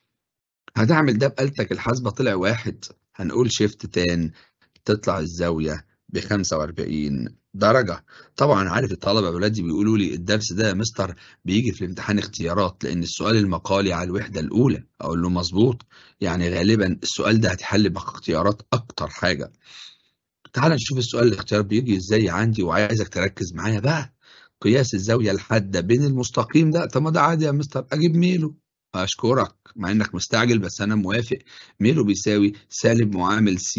هتعمل ده بآلتك الحاسبه طلع واحد هنقول شيفت تان تطلع الزاويه ب 45 درجة طبعا عارف الطلبة يا ولادي بيقولوا لي الدرس ده يا مستر بيجي في الامتحان اختيارات لأن السؤال المقالي على الوحدة الأولى أقول له مظبوط يعني غالبا السؤال ده هتحل باختيارات أكتر حاجة تعال نشوف السؤال الاختيار بيجي ازاي عندي وعايزك تركز معايا بقى قياس الزاوية الحادة بين المستقيم ده طب ما ده عادي يا مستر اجيب ميله اشكرك مع انك مستعجل بس انا موافق ميله بيساوي سالب معامل س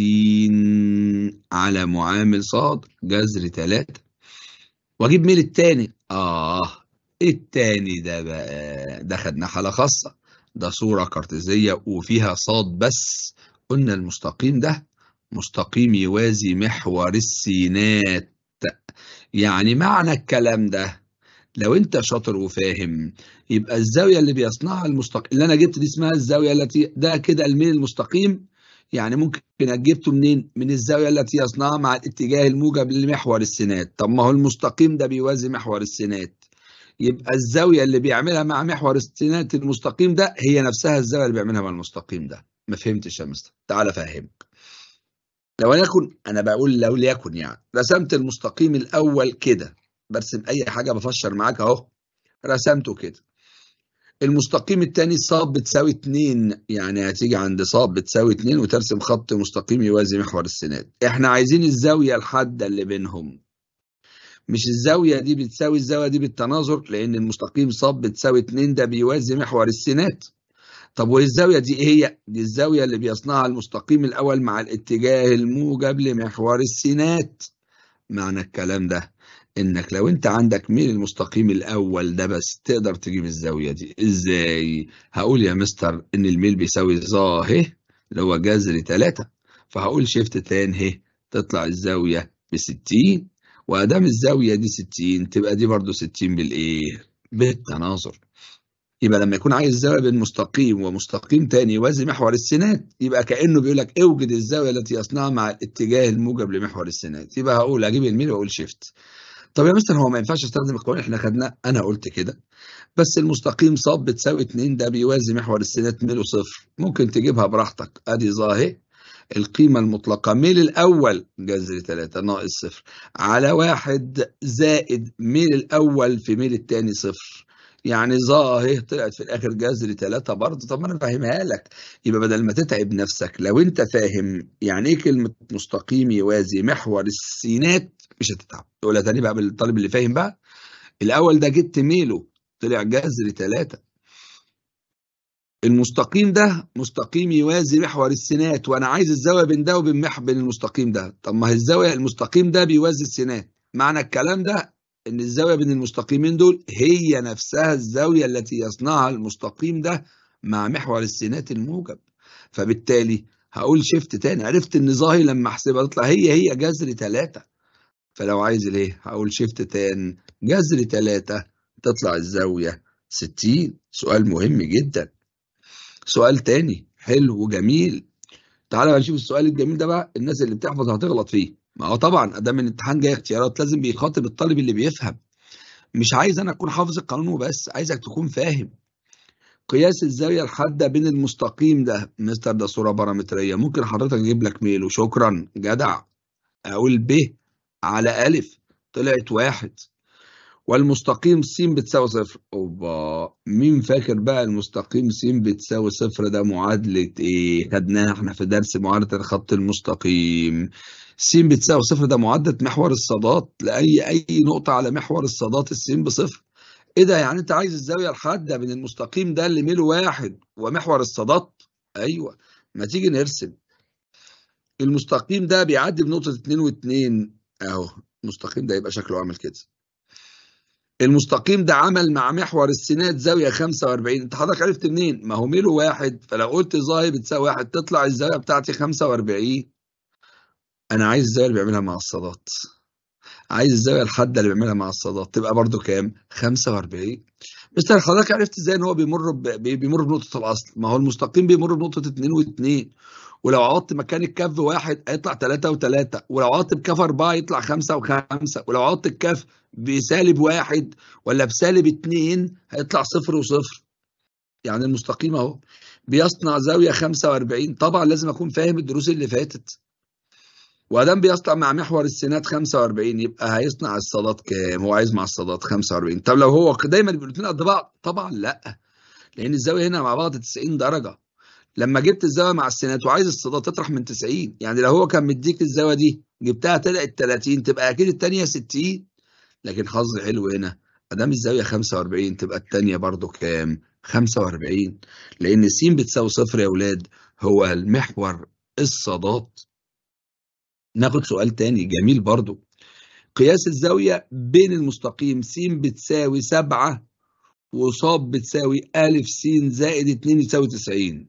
على معامل ص جذر 3 واجيب ميل التاني اه التاني ده بقى ده خدنا حالة خاصة ده صورة كارتيزية وفيها صاد بس قلنا المستقيم ده مستقيم يوازي محور السينات يعني معنى الكلام ده لو انت شاطر وفاهم يبقى الزاويه اللي بيصنعها المستقيم اللي انا جبت دي اسمها الزاويه التي ده كده الميل المستقيم يعني ممكن جبته منين من الزاويه التي يصنعها مع الاتجاه الموجب لمحور السينات طب ما هو المستقيم ده بيوازي محور السينات يبقى الزاويه اللي بيعملها مع محور السينات المستقيم ده هي نفسها الزاويه اللي بيعملها مع المستقيم ده ما فهمتش يا مستر تعال افهمك لو يكن انا بقول لو ليكن يعني رسمت المستقيم الاول كده برسم اي حاجه بفشر معاك اهو رسمته كده المستقيم الثاني صاد بتساوي 2 يعني هتيجي عند صاد بتساوي 2 وترسم خط مستقيم يوازي محور السينات احنا عايزين الزاويه الحاده اللي بينهم مش الزاويه دي بتساوي الزاويه دي بالتناظر لان المستقيم صاد بتساوي 2 ده بيوازي محور السينات طب والزاويه دي ايه هي دي الزاويه اللي بيصنعها المستقيم الاول مع الاتجاه الموجب لمحور السينات معنى الكلام ده انك لو انت عندك ميل المستقيم الاول ده بس تقدر تجيب الزاويه دي ازاي هقول يا مستر ان الميل بيساوي ظا ه اللي هو جذر 3 فهقول شيفت تان ه تطلع الزاويه ب 60 وادام الزاويه دي 60 تبقى دي برضو 60 بالايه بالتناظر يبقى لما يكون عايز زاويه بين مستقيم ومستقيم تاني يوازي محور السينات يبقى كانه بيقول لك اوجد الزاويه التي يصنعها مع الاتجاه الموجب لمحور السينات يبقى هقول اجيب الميل واقول شيفت طب يا مستر هو ما ينفعش استخدم القوانين احنا خدناه انا قلت كده بس المستقيم ص بتساوي 2 ده بيوازي محور السينات ميله صفر ممكن تجيبها براحتك ادي ظاهر القيمة المطلقة ميل الأول جذر 3 ناقص صفر على واحد زائد ميل الأول في ميل التاني صفر يعني ظاهر طلعت في الآخر جذر 3 برضه طب ما أنا فاهمها لك يبقى بدل ما تتعب نفسك لو أنت فاهم يعني إيه كلمة مستقيم يوازي محور السينات مش هتتعب تقولها تاني بقى بالطالب اللي فاهم بقى الأول ده جبت ميله طلع جذر 3 المستقيم ده مستقيم يوازي محور السينات وانا عايز الزاويه بين ده وبين مح بين المستقيم ده طب ما هي الزاويه المستقيم ده بيوازي السينات معنى الكلام ده ان الزاويه بين المستقيمين دول هي نفسها الزاويه التي يصنعها المستقيم ده مع محور السينات الموجب فبالتالي هقول شيفت تاني عرفت ان ظاهي لما احسبها تطلع هي هي جذر 3 فلو عايز ليه هقول شيفت تاني جذر 3 تطلع الزاويه 60 سؤال مهم جدا سؤال تاني حلو وجميل تعالى بقى نشوف السؤال الجميل ده بقى الناس اللي بتحفظ هتغلط فيه ما هو طبعا ادام الامتحان جاي اختيارات لازم بيخاطب الطالب اللي بيفهم مش عايز انا اكون حافظ القانون وبس عايزك تكون فاهم قياس الزاويه الحاده بين المستقيم ده مستر ده صوره بارامتريه ممكن حضرتك اجيب لك ميل وشكرا جدع اقول ب على الف طلعت واحد والمستقيم س بتساوي صفر اوبا مين فاكر بقى المستقيم س بتساوي صفر ده معادلة ايه خدناها احنا في درس معادلة الخط المستقيم س بتساوي صفر ده معادلة محور الصادات لأي أي نقطة على محور الصادات السين بصفر ايه ده يعني انت عايز الزاوية الحادة بين المستقيم ده اللي ميله واحد ومحور الصادات ايوه ما تيجي نرسم المستقيم ده بيعدي بنقطة اتنين واتنين اهو المستقيم ده يبقى شكله عامل كده المستقيم ده عمل مع محور السينات زاويه 45 انت حضرتك عرفت منين؟ ما هو ميله واحد فلو قلت ظاهر بتساوي واحد تطلع الزاويه بتاعتي 45 انا عايز الزاويه اللي بيعملها مع الصادات عايز الزاويه الحاده اللي بيعملها مع الصادات تبقى برضو كام؟ 45 مستر حضرتك عرفت ازاي ان هو بيمر ب... بيمر بنقطه الاصل ما هو المستقيم بيمر بنقطه 2 و2 ولو عوضت مكان الكف واحد هيطلع 3 و3 ولو عوضت بكف 4 يطلع 5 و5 ولو عوضت الكف بسالب واحد ولا بسالب اتنين هيطلع صفر وصفر يعني المستقيم اهو بيصنع زاوية 45 طبعا لازم اكون فاهم الدروس اللي فاتت وادام بيصنع مع محور السينات 45 يبقى هيصنع الصادات كام هو عايز مع الصادات 45 طب لو هو دايما بيبقوا الاثنين قد بعض طبعا لا لان الزاويه هنا مع بعض 90 درجه لما جبت الزاويه مع السينات وعايز الصادات تطرح من 90 يعني لو هو كان مديك الزاويه دي جبتها طلعت 30 تبقى اكيد الثانيه 60 لكن حظ حلو هنا ادام الزاويه 45 تبقى الثانيه برضو كام 45 لان س بتساوي صفر يا اولاد هو المحور الصادات ناخد سؤال تاني جميل برضو قياس الزاوية بين المستقيم س بتساوي 7 وص بتساوي أ س زائد 2 يساوي 90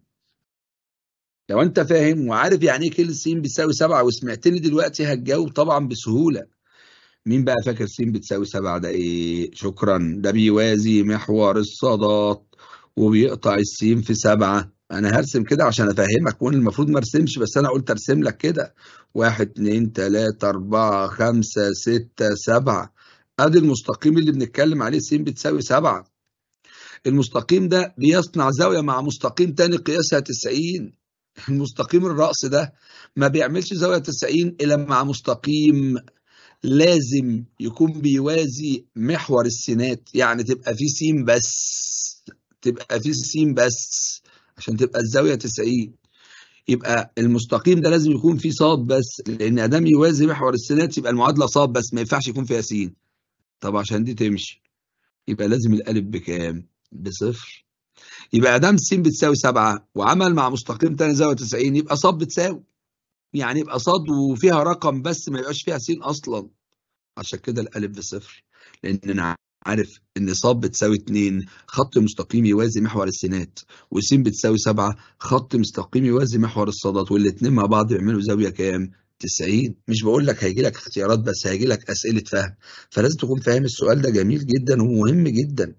لو انت فاهم وعارف يعني ايه كل س بتساوي 7 وسمعتني دلوقتي هتجاوب طبعا بسهولة مين بقى فاكر س بتساوي 7 ده ايه شكرا ده بيوازي محور الصادات وبيقطع السين في 7 انا هرسم كده عشان افهمك وانا المفروض ما ارسمش بس انا قلت ارسم لك كده 1 2 3 4 5 6 7 ادي المستقيم اللي بنتكلم عليه س بتساوي 7 المستقيم ده بيصنع زاويه مع مستقيم تاني قياسها 90 المستقيم الرأس ده ما بيعملش زاويه 90 الا مع مستقيم لازم يكون بيوازي محور السينات يعني تبقى في س بس تبقى في س بس عشان تبقى الزاويه 90 يبقى المستقيم ده لازم يكون فيه صاد بس لان ادام يوازي محور السينات يبقى المعادله صاد بس ما ينفعش يكون فيها س طب عشان دي تمشي يبقى لازم الالف بكام بصفر يبقى ادام س بتساوي 7 وعمل مع مستقيم تاني زاويه 90 يبقى صاد بتساوي يعني يبقى صاد وفيها رقم بس ما يبقاش فيها س اصلا عشان كده الالف بصفر لان انا عارف ان صاد بتساوي 2 خط مستقيم يوازي محور السينات وس بتساوي 7 خط مستقيم يوازي محور الصادات والاثنين مع بعض يعملوا زاويه كام 90 مش بقول لك هيجي لك اختيارات بس هيجي لك اسئله فهم فلازم تكون فاهم السؤال ده جميل جدا ومهم جدا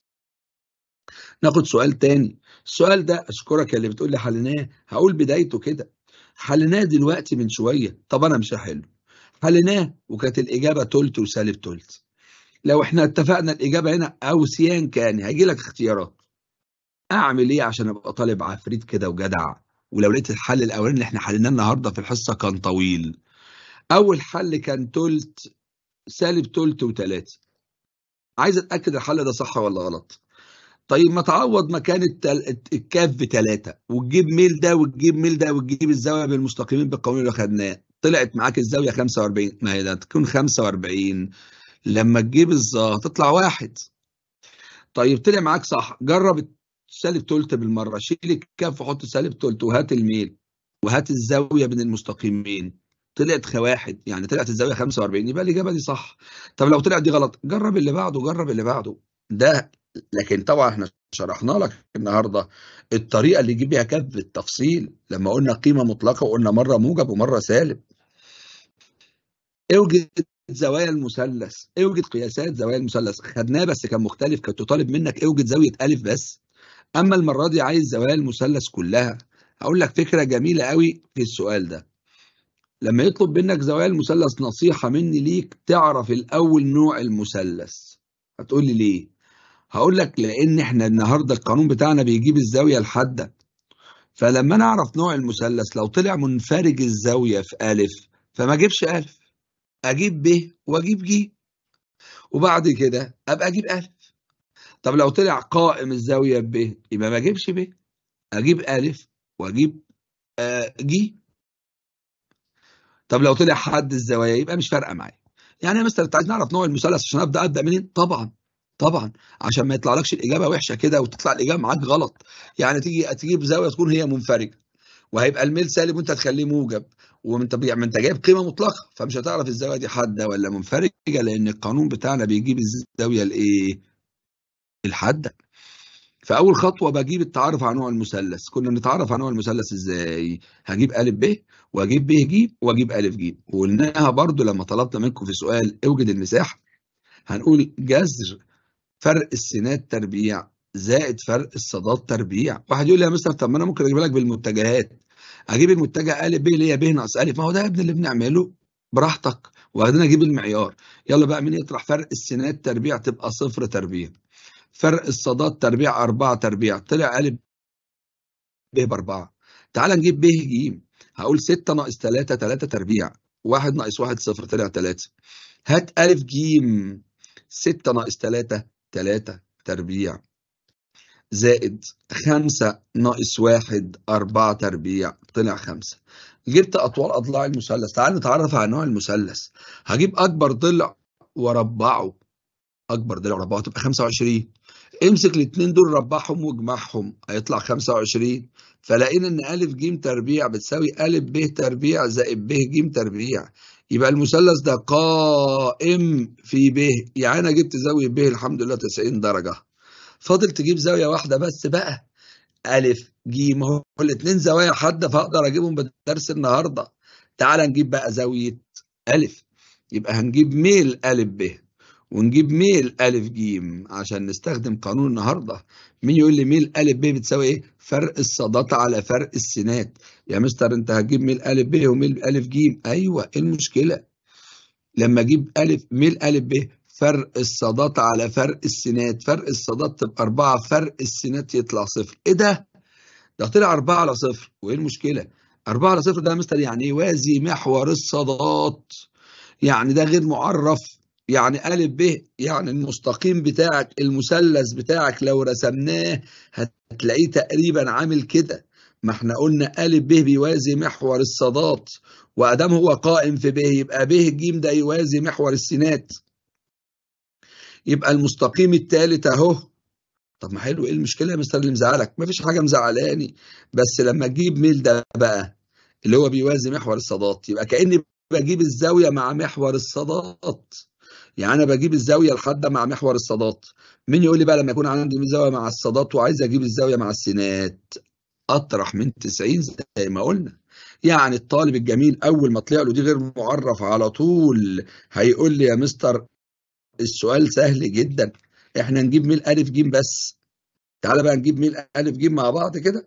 ناخد سؤال تاني السؤال ده اشكرك اللي بتقول لي حليناه هقول بدايته كده حليناه دلوقتي من شويه طب انا مش هحله حليناه وكانت الاجابه تلت وسالب تلت لو احنا اتفقنا الاجابه هنا او سيان كان هيجي لك اختيارات اعمل ايه عشان ابقى طالب عفريت كده وجدع ولو لقيت الحل الاولاني اللي احنا حليناه النهارده في الحصه كان طويل اول حل كان تلت سالب تلت وتلاته عايز اتاكد الحل ده صح ولا غلط طيب ما تعوض مكان التل... الكاف بتلاتة وتجيب ميل ده وتجيب ميل ده وتجيب الزاويه بالمستقيمين بالقانون اللي خدناه طلعت معاك الزاويه 45 ما هي ده تكون 45 لما تجيب الظا تطلع واحد طيب طلع معاك صح جرب سالب تلت بالمره شيل الكاف وحط سالب تلت وهات الميل وهات الزاويه بين المستقيمين طلعت واحد يعني طلعت الزاويه 45 يبقى الاجابه دي صح طب لو طلعت دي غلط جرب اللي بعده جرب اللي بعده ده لكن طبعا احنا شرحنا لك النهارده الطريقه اللي يجيب بيها كف بالتفصيل لما قلنا قيمه مطلقه وقلنا مره موجب ومره سالب اوجد زوايا المثلث اوجد قياسات زوايا المثلث خدناه بس كان مختلف كنت تطالب منك اوجد زاويه الف بس اما المره دي عايز زوايا المثلث كلها هقول لك فكره جميله قوي في السؤال ده لما يطلب منك زوايا المثلث نصيحه مني ليك تعرف الاول نوع المثلث هتقول لي ليه هقول لك لان احنا النهارده القانون بتاعنا بيجيب الزاويه الحاده فلما انا اعرف نوع المثلث لو طلع منفرج الزاويه في الف فما اجيبش الف اجيب ب واجيب ج وبعد كده ابقى اجيب الف طب لو طلع قائم الزاويه ب يبقى ما اجيبش ب اجيب الف واجيب آه ج طب لو طلع حد الزوايا يبقى مش فارقه معايا يعني يا مستر انت عايز نعرف نوع المثلث عشان ابدا ابدا منين طبعا طبعا عشان ما يطلعلكش الاجابه وحشه كده وتطلع الاجابه معاك غلط يعني تيجي تجيب زاويه تكون هي منفرجه وهيبقى الميل سالب وانت تخليه موجب وانت ما انت جايب قيمه مطلقه فمش هتعرف الزاويه دي حاده ولا منفرجه لان القانون بتاعنا بيجيب الزاويه الايه الحاده فاول خطوه بجيب التعرف على نوع المثلث كنا بنتعرف على نوع المثلث ازاي هجيب ا ب واجيب ب ج واجيب ا ج وقلناها برضو لما طلبنا منكم في سؤال اوجد المساحه هنقول جذر فرق السينات تربيع زائد فرق الصادات تربيع واحد يقول لي يا مستر طب ما انا ممكن اجيب لك بالمتجهات اجيب المتجه ا ب اللي هي ب ناقص ا ما هو ده يا ابني اللي بنعمله براحتك وبعدين اجيب المعيار يلا بقى مين يطرح فرق السينات تربيع تبقى صفر تربيع فرق الصادات تربيع 4 تربيع طلع ا ب باربعه تعال نجيب ب ج هقول 6 ناقص 3 3 تربيع 1 ناقص 1 صفر طلع 3 هات ا ج 6 ناقص 3 3 تربيع زائد 5 ناقص 1 4 تربيع طلع 5 جبت اطوال اضلاع المثلث تعال نتعرف على نوع المثلث هجيب اكبر ضلع واربعه اكبر ضلع واربعه تبقى 25 امسك الاثنين دول ربعهم واجمعهم هيطلع 25 فلاقينا ان ا ج تربيع بتساوي ا ب تربيع زائد ب ج تربيع يبقى المثلث ده قائم في ب يعني انا جبت زاويه ب الحمد لله 90 درجه فاضل تجيب زاويه واحده بس بقى ا ج ما هو الاثنين زوايا حاده فاقدر اجيبهم بدرس النهارده تعال نجيب بقى زاويه ا يبقى هنجيب ميل ألف ب ونجيب ميل ألف جيم عشان نستخدم قانون النهاردة مين يقول لي ميل ألف ب بتساوي إيه؟ فرق الصادات على فرق السينات يا مستر أنت هتجيب ميل ألف ب وميل ألف جيم أيوه إيه المشكلة؟ لما أجيب ألف ميل ألف ب فرق الصادات على فرق السينات فرق الصادات تبقى أربعة فرق السينات يطلع صفر إيه ده؟ ده طلع أربعة على صفر وإيه المشكلة؟ أربعة على صفر ده يا مستر يعني يوازي محور الصادات يعني ده غير معرف يعني أ ب يعني المستقيم بتاعك المثلث بتاعك لو رسمناه هتلاقيه تقريبا عامل كده ما احنا قلنا أ ب بيوازي محور الصادات وأدام هو قائم في ب يبقى ب ج ده يوازي محور السينات يبقى المستقيم الثالث أهو طب ما حلو ايه المشكله يا مستر اللي مزعلك مفيش حاجه مزعلاني بس لما تجيب ميل ده بقى اللي هو بيوازي محور الصادات يبقى كاني بجيب الزاويه مع محور الصادات يعني انا بجيب الزاويه الحاده مع محور الصادات مين يقول لي بقى لما يكون عندي زاويه مع الصادات وعايز اجيب الزاويه مع السينات اطرح من 90 زي ما قلنا يعني الطالب الجميل اول ما طلع له دي غير معرف على طول هيقول لي يا مستر السؤال سهل جدا احنا نجيب ميل الف ج بس تعالى بقى نجيب ميل الف ج مع بعض كده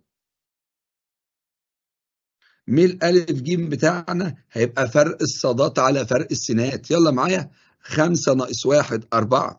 ميل الف ج بتاعنا هيبقى فرق الصادات على فرق السينات يلا معايا خمسة ناقص واحد أربعة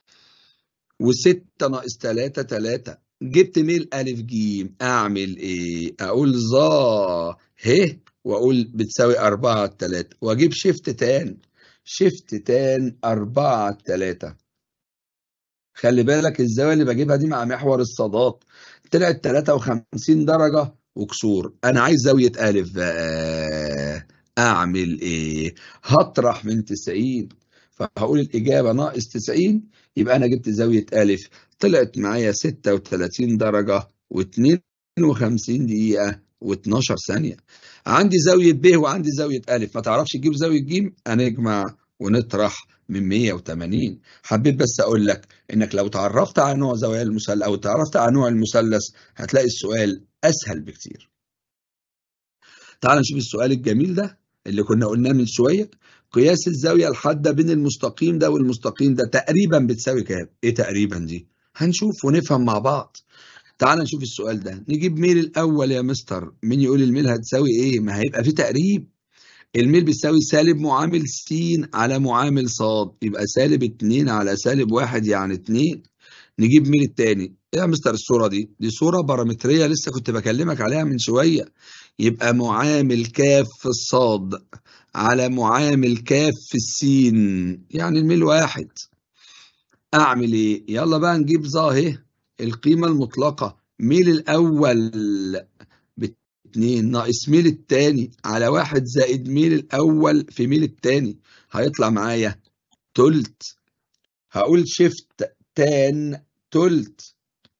وستة ناقص تلاتة تلاتة جبت ميل ألف جيم أعمل إيه؟ أقول ظا ه وأقول بتساوي أربعة على تلاتة وأجيب شيفت تان شيفت تان أربعة على تلاتة خلي بالك الزاوية اللي بجيبها دي مع محور الصادات طلعت 53 درجة وكسور أنا عايز زاوية ألف بقى أعمل إيه؟ هطرح من 90 فهقول الإجابة ناقص 90 يبقى أنا جبت زاوية ألف طلعت معايا 36 درجة و52 دقيقة و12 ثانية عندي زاوية ب وعندي زاوية ألف ما تعرفش تجيب زاوية ج هنجمع ونطرح من 180 حبيت بس أقول لك إنك لو تعرفت على نوع زوايا المثلث أو تعرفت على نوع المثلث هتلاقي السؤال أسهل بكتير تعال نشوف السؤال الجميل ده اللي كنا قلناه من شوية قياس الزاوية الحادة بين المستقيم ده والمستقيم ده تقريبا بتساوي كام؟ ايه تقريبا دي؟ هنشوف ونفهم مع بعض. تعال نشوف السؤال ده، نجيب ميل الأول يا مستر، مين يقول الميل هتساوي ايه؟ ما هيبقى في تقريب. الميل بتساوي سالب معامل س على معامل ص، يبقى سالب 2 على سالب 1 يعني 2. نجيب ميل التاني، ايه يا مستر الصورة دي؟ دي صورة بارامترية لسه كنت بكلمك عليها من شوية. يبقى معامل كاف في الصاد على معامل كاف في السين يعني الميل واحد اعمل ايه يلا بقى نجيب ظا اهي القيمه المطلقه ميل الاول باتنين ناقص ميل التاني على واحد زائد ميل الاول في ميل التاني هيطلع معايا تلت هقول شيفت تان تلت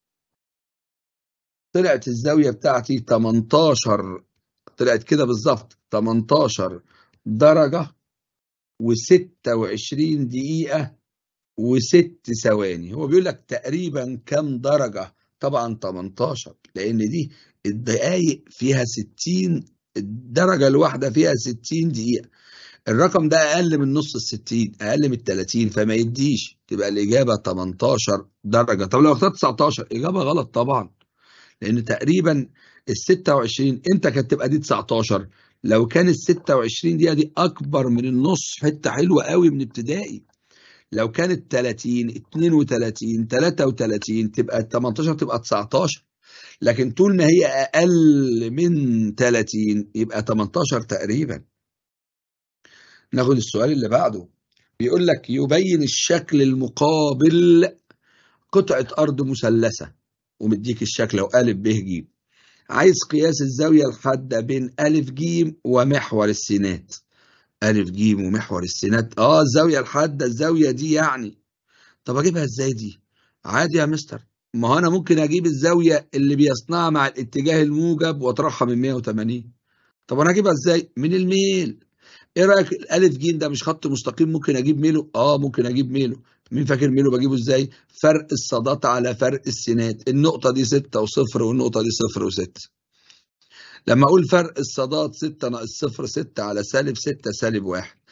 طلعت الزاويه بتاعتي 18 طلعت كده بالظبط 18 درجة و26 دقيقة وست ثواني هو بيقول لك تقريبا كم درجة طبعا 18 لأن دي الدقايق فيها 60 الدرجة الواحدة فيها 60 دقيقة الرقم ده أقل من نص الستين أقل من التلاتين فما يديش تبقى الإجابة 18 درجة طب لو اخترت 19 إجابة غلط طبعا لأن تقريبا ال 26 أنت كانت تبقى دي 19 لو كان ال 26 دقيقة دي أكبر من النص حتة حلوة قوي من ابتدائي لو كانت 30 32 33 تبقى ال 18 تبقى 19 لكن طول ما هي أقل من 30 يبقى 18 تقريبا ناخد السؤال اللي بعده بيقول لك يبين الشكل المقابل قطعة أرض مثلثة ومديك الشكل أو أ ب ج عايز قياس الزاوية الحادة بين أ ج ومحور السينات أ ج ومحور السينات اه الزاوية الحادة الزاوية دي يعني طب اجيبها ازاي دي عادي يا مستر ما هو انا ممكن اجيب الزاوية اللي بيصنعها مع الاتجاه الموجب واطرحها من 180 طب انا اجيبها ازاي من الميل ايه رايك الالف ج ده مش خط مستقيم ممكن اجيب ميله اه ممكن اجيب ميله مين فاكر ميله بجيبه ازاي فرق الصادات على فرق السينات النقطه دي 6 وصفر والنقطه دي صفر و6 لما اقول فرق الصادات 6 ناقص صفر 6 على سالب 6 سالب 1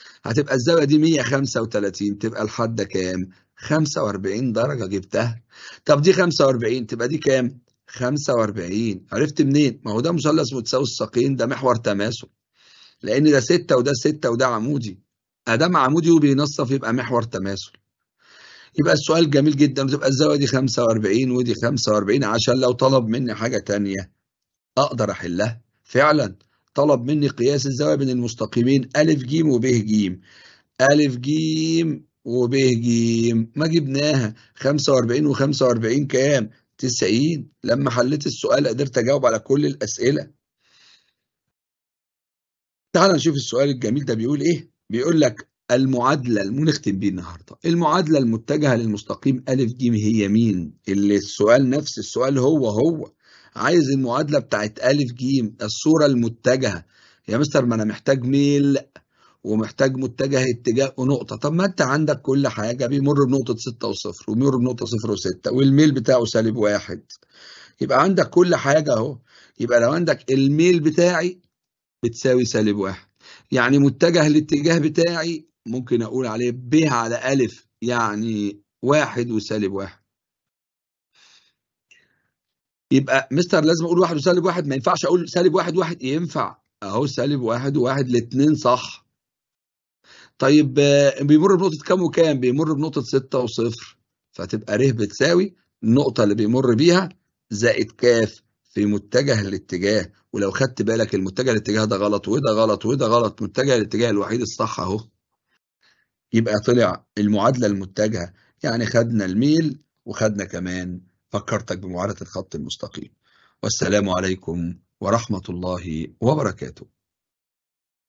هتبقى الزاوية دي 135 تبقى الحد كام 45 درجة جبتها طب دي 45 تبقى دي كام 45 عرفت منين ما هو ده مثلث متساوي الساقين ده محور تماثل لان ده 6 وده 6 وده عمودي ادام عمودي وبينصف يبقى محور تماثل يبقى السؤال جميل جدا وتبقى الزاويه دي 45 ودي 45 عشان لو طلب مني حاجه تانية اقدر احلها فعلا طلب مني قياس الزاويه بين المستقيمين ا ج وب ج ا ج وب ج ما جبناها 45 و45 كام 90 لما حليت السؤال قدرت اجاوب على كل الاسئله تعال نشوف السؤال الجميل ده بيقول ايه بيقول لك المعادله المنختم بيه النهارده المعادله المتجهه للمستقيم ا ج هي مين اللي السؤال نفس السؤال هو هو عايز المعادله بتاعت ا ج الصوره المتجهه يا مستر ما انا محتاج ميل ومحتاج متجه اتجاه ونقطة طب ما انت عندك كل حاجة بيمر بنقطة ستة وصفر وبيمر بنقطة صفر وستة والميل بتاعه سالب واحد يبقى عندك كل حاجة اهو يبقى لو عندك الميل بتاعي بتساوي سالب واحد يعني متجه الاتجاه بتاعي ممكن اقول عليه ب على ألف يعني واحد وسالب واحد يبقى مستر لازم اقول واحد وسالب واحد ما ينفعش اقول سالب واحد واحد ينفع اهو سالب واحد وواحد الاتنين صح طيب بيمر بنقطة كام وكام؟ بيمر بنقطة ستة وصفر فتبقى ر بتساوي النقطة اللي بيمر بيها زائد كاف في متجه الاتجاه ولو خدت بالك المتجه الاتجاه ده غلط وده غلط وده غلط متجه الاتجاه الوحيد الصح اهو يبقى طلع المعادلة المتجهة يعني خدنا الميل وخدنا كمان فكرتك بمعادلة الخط المستقيم والسلام عليكم ورحمة الله وبركاته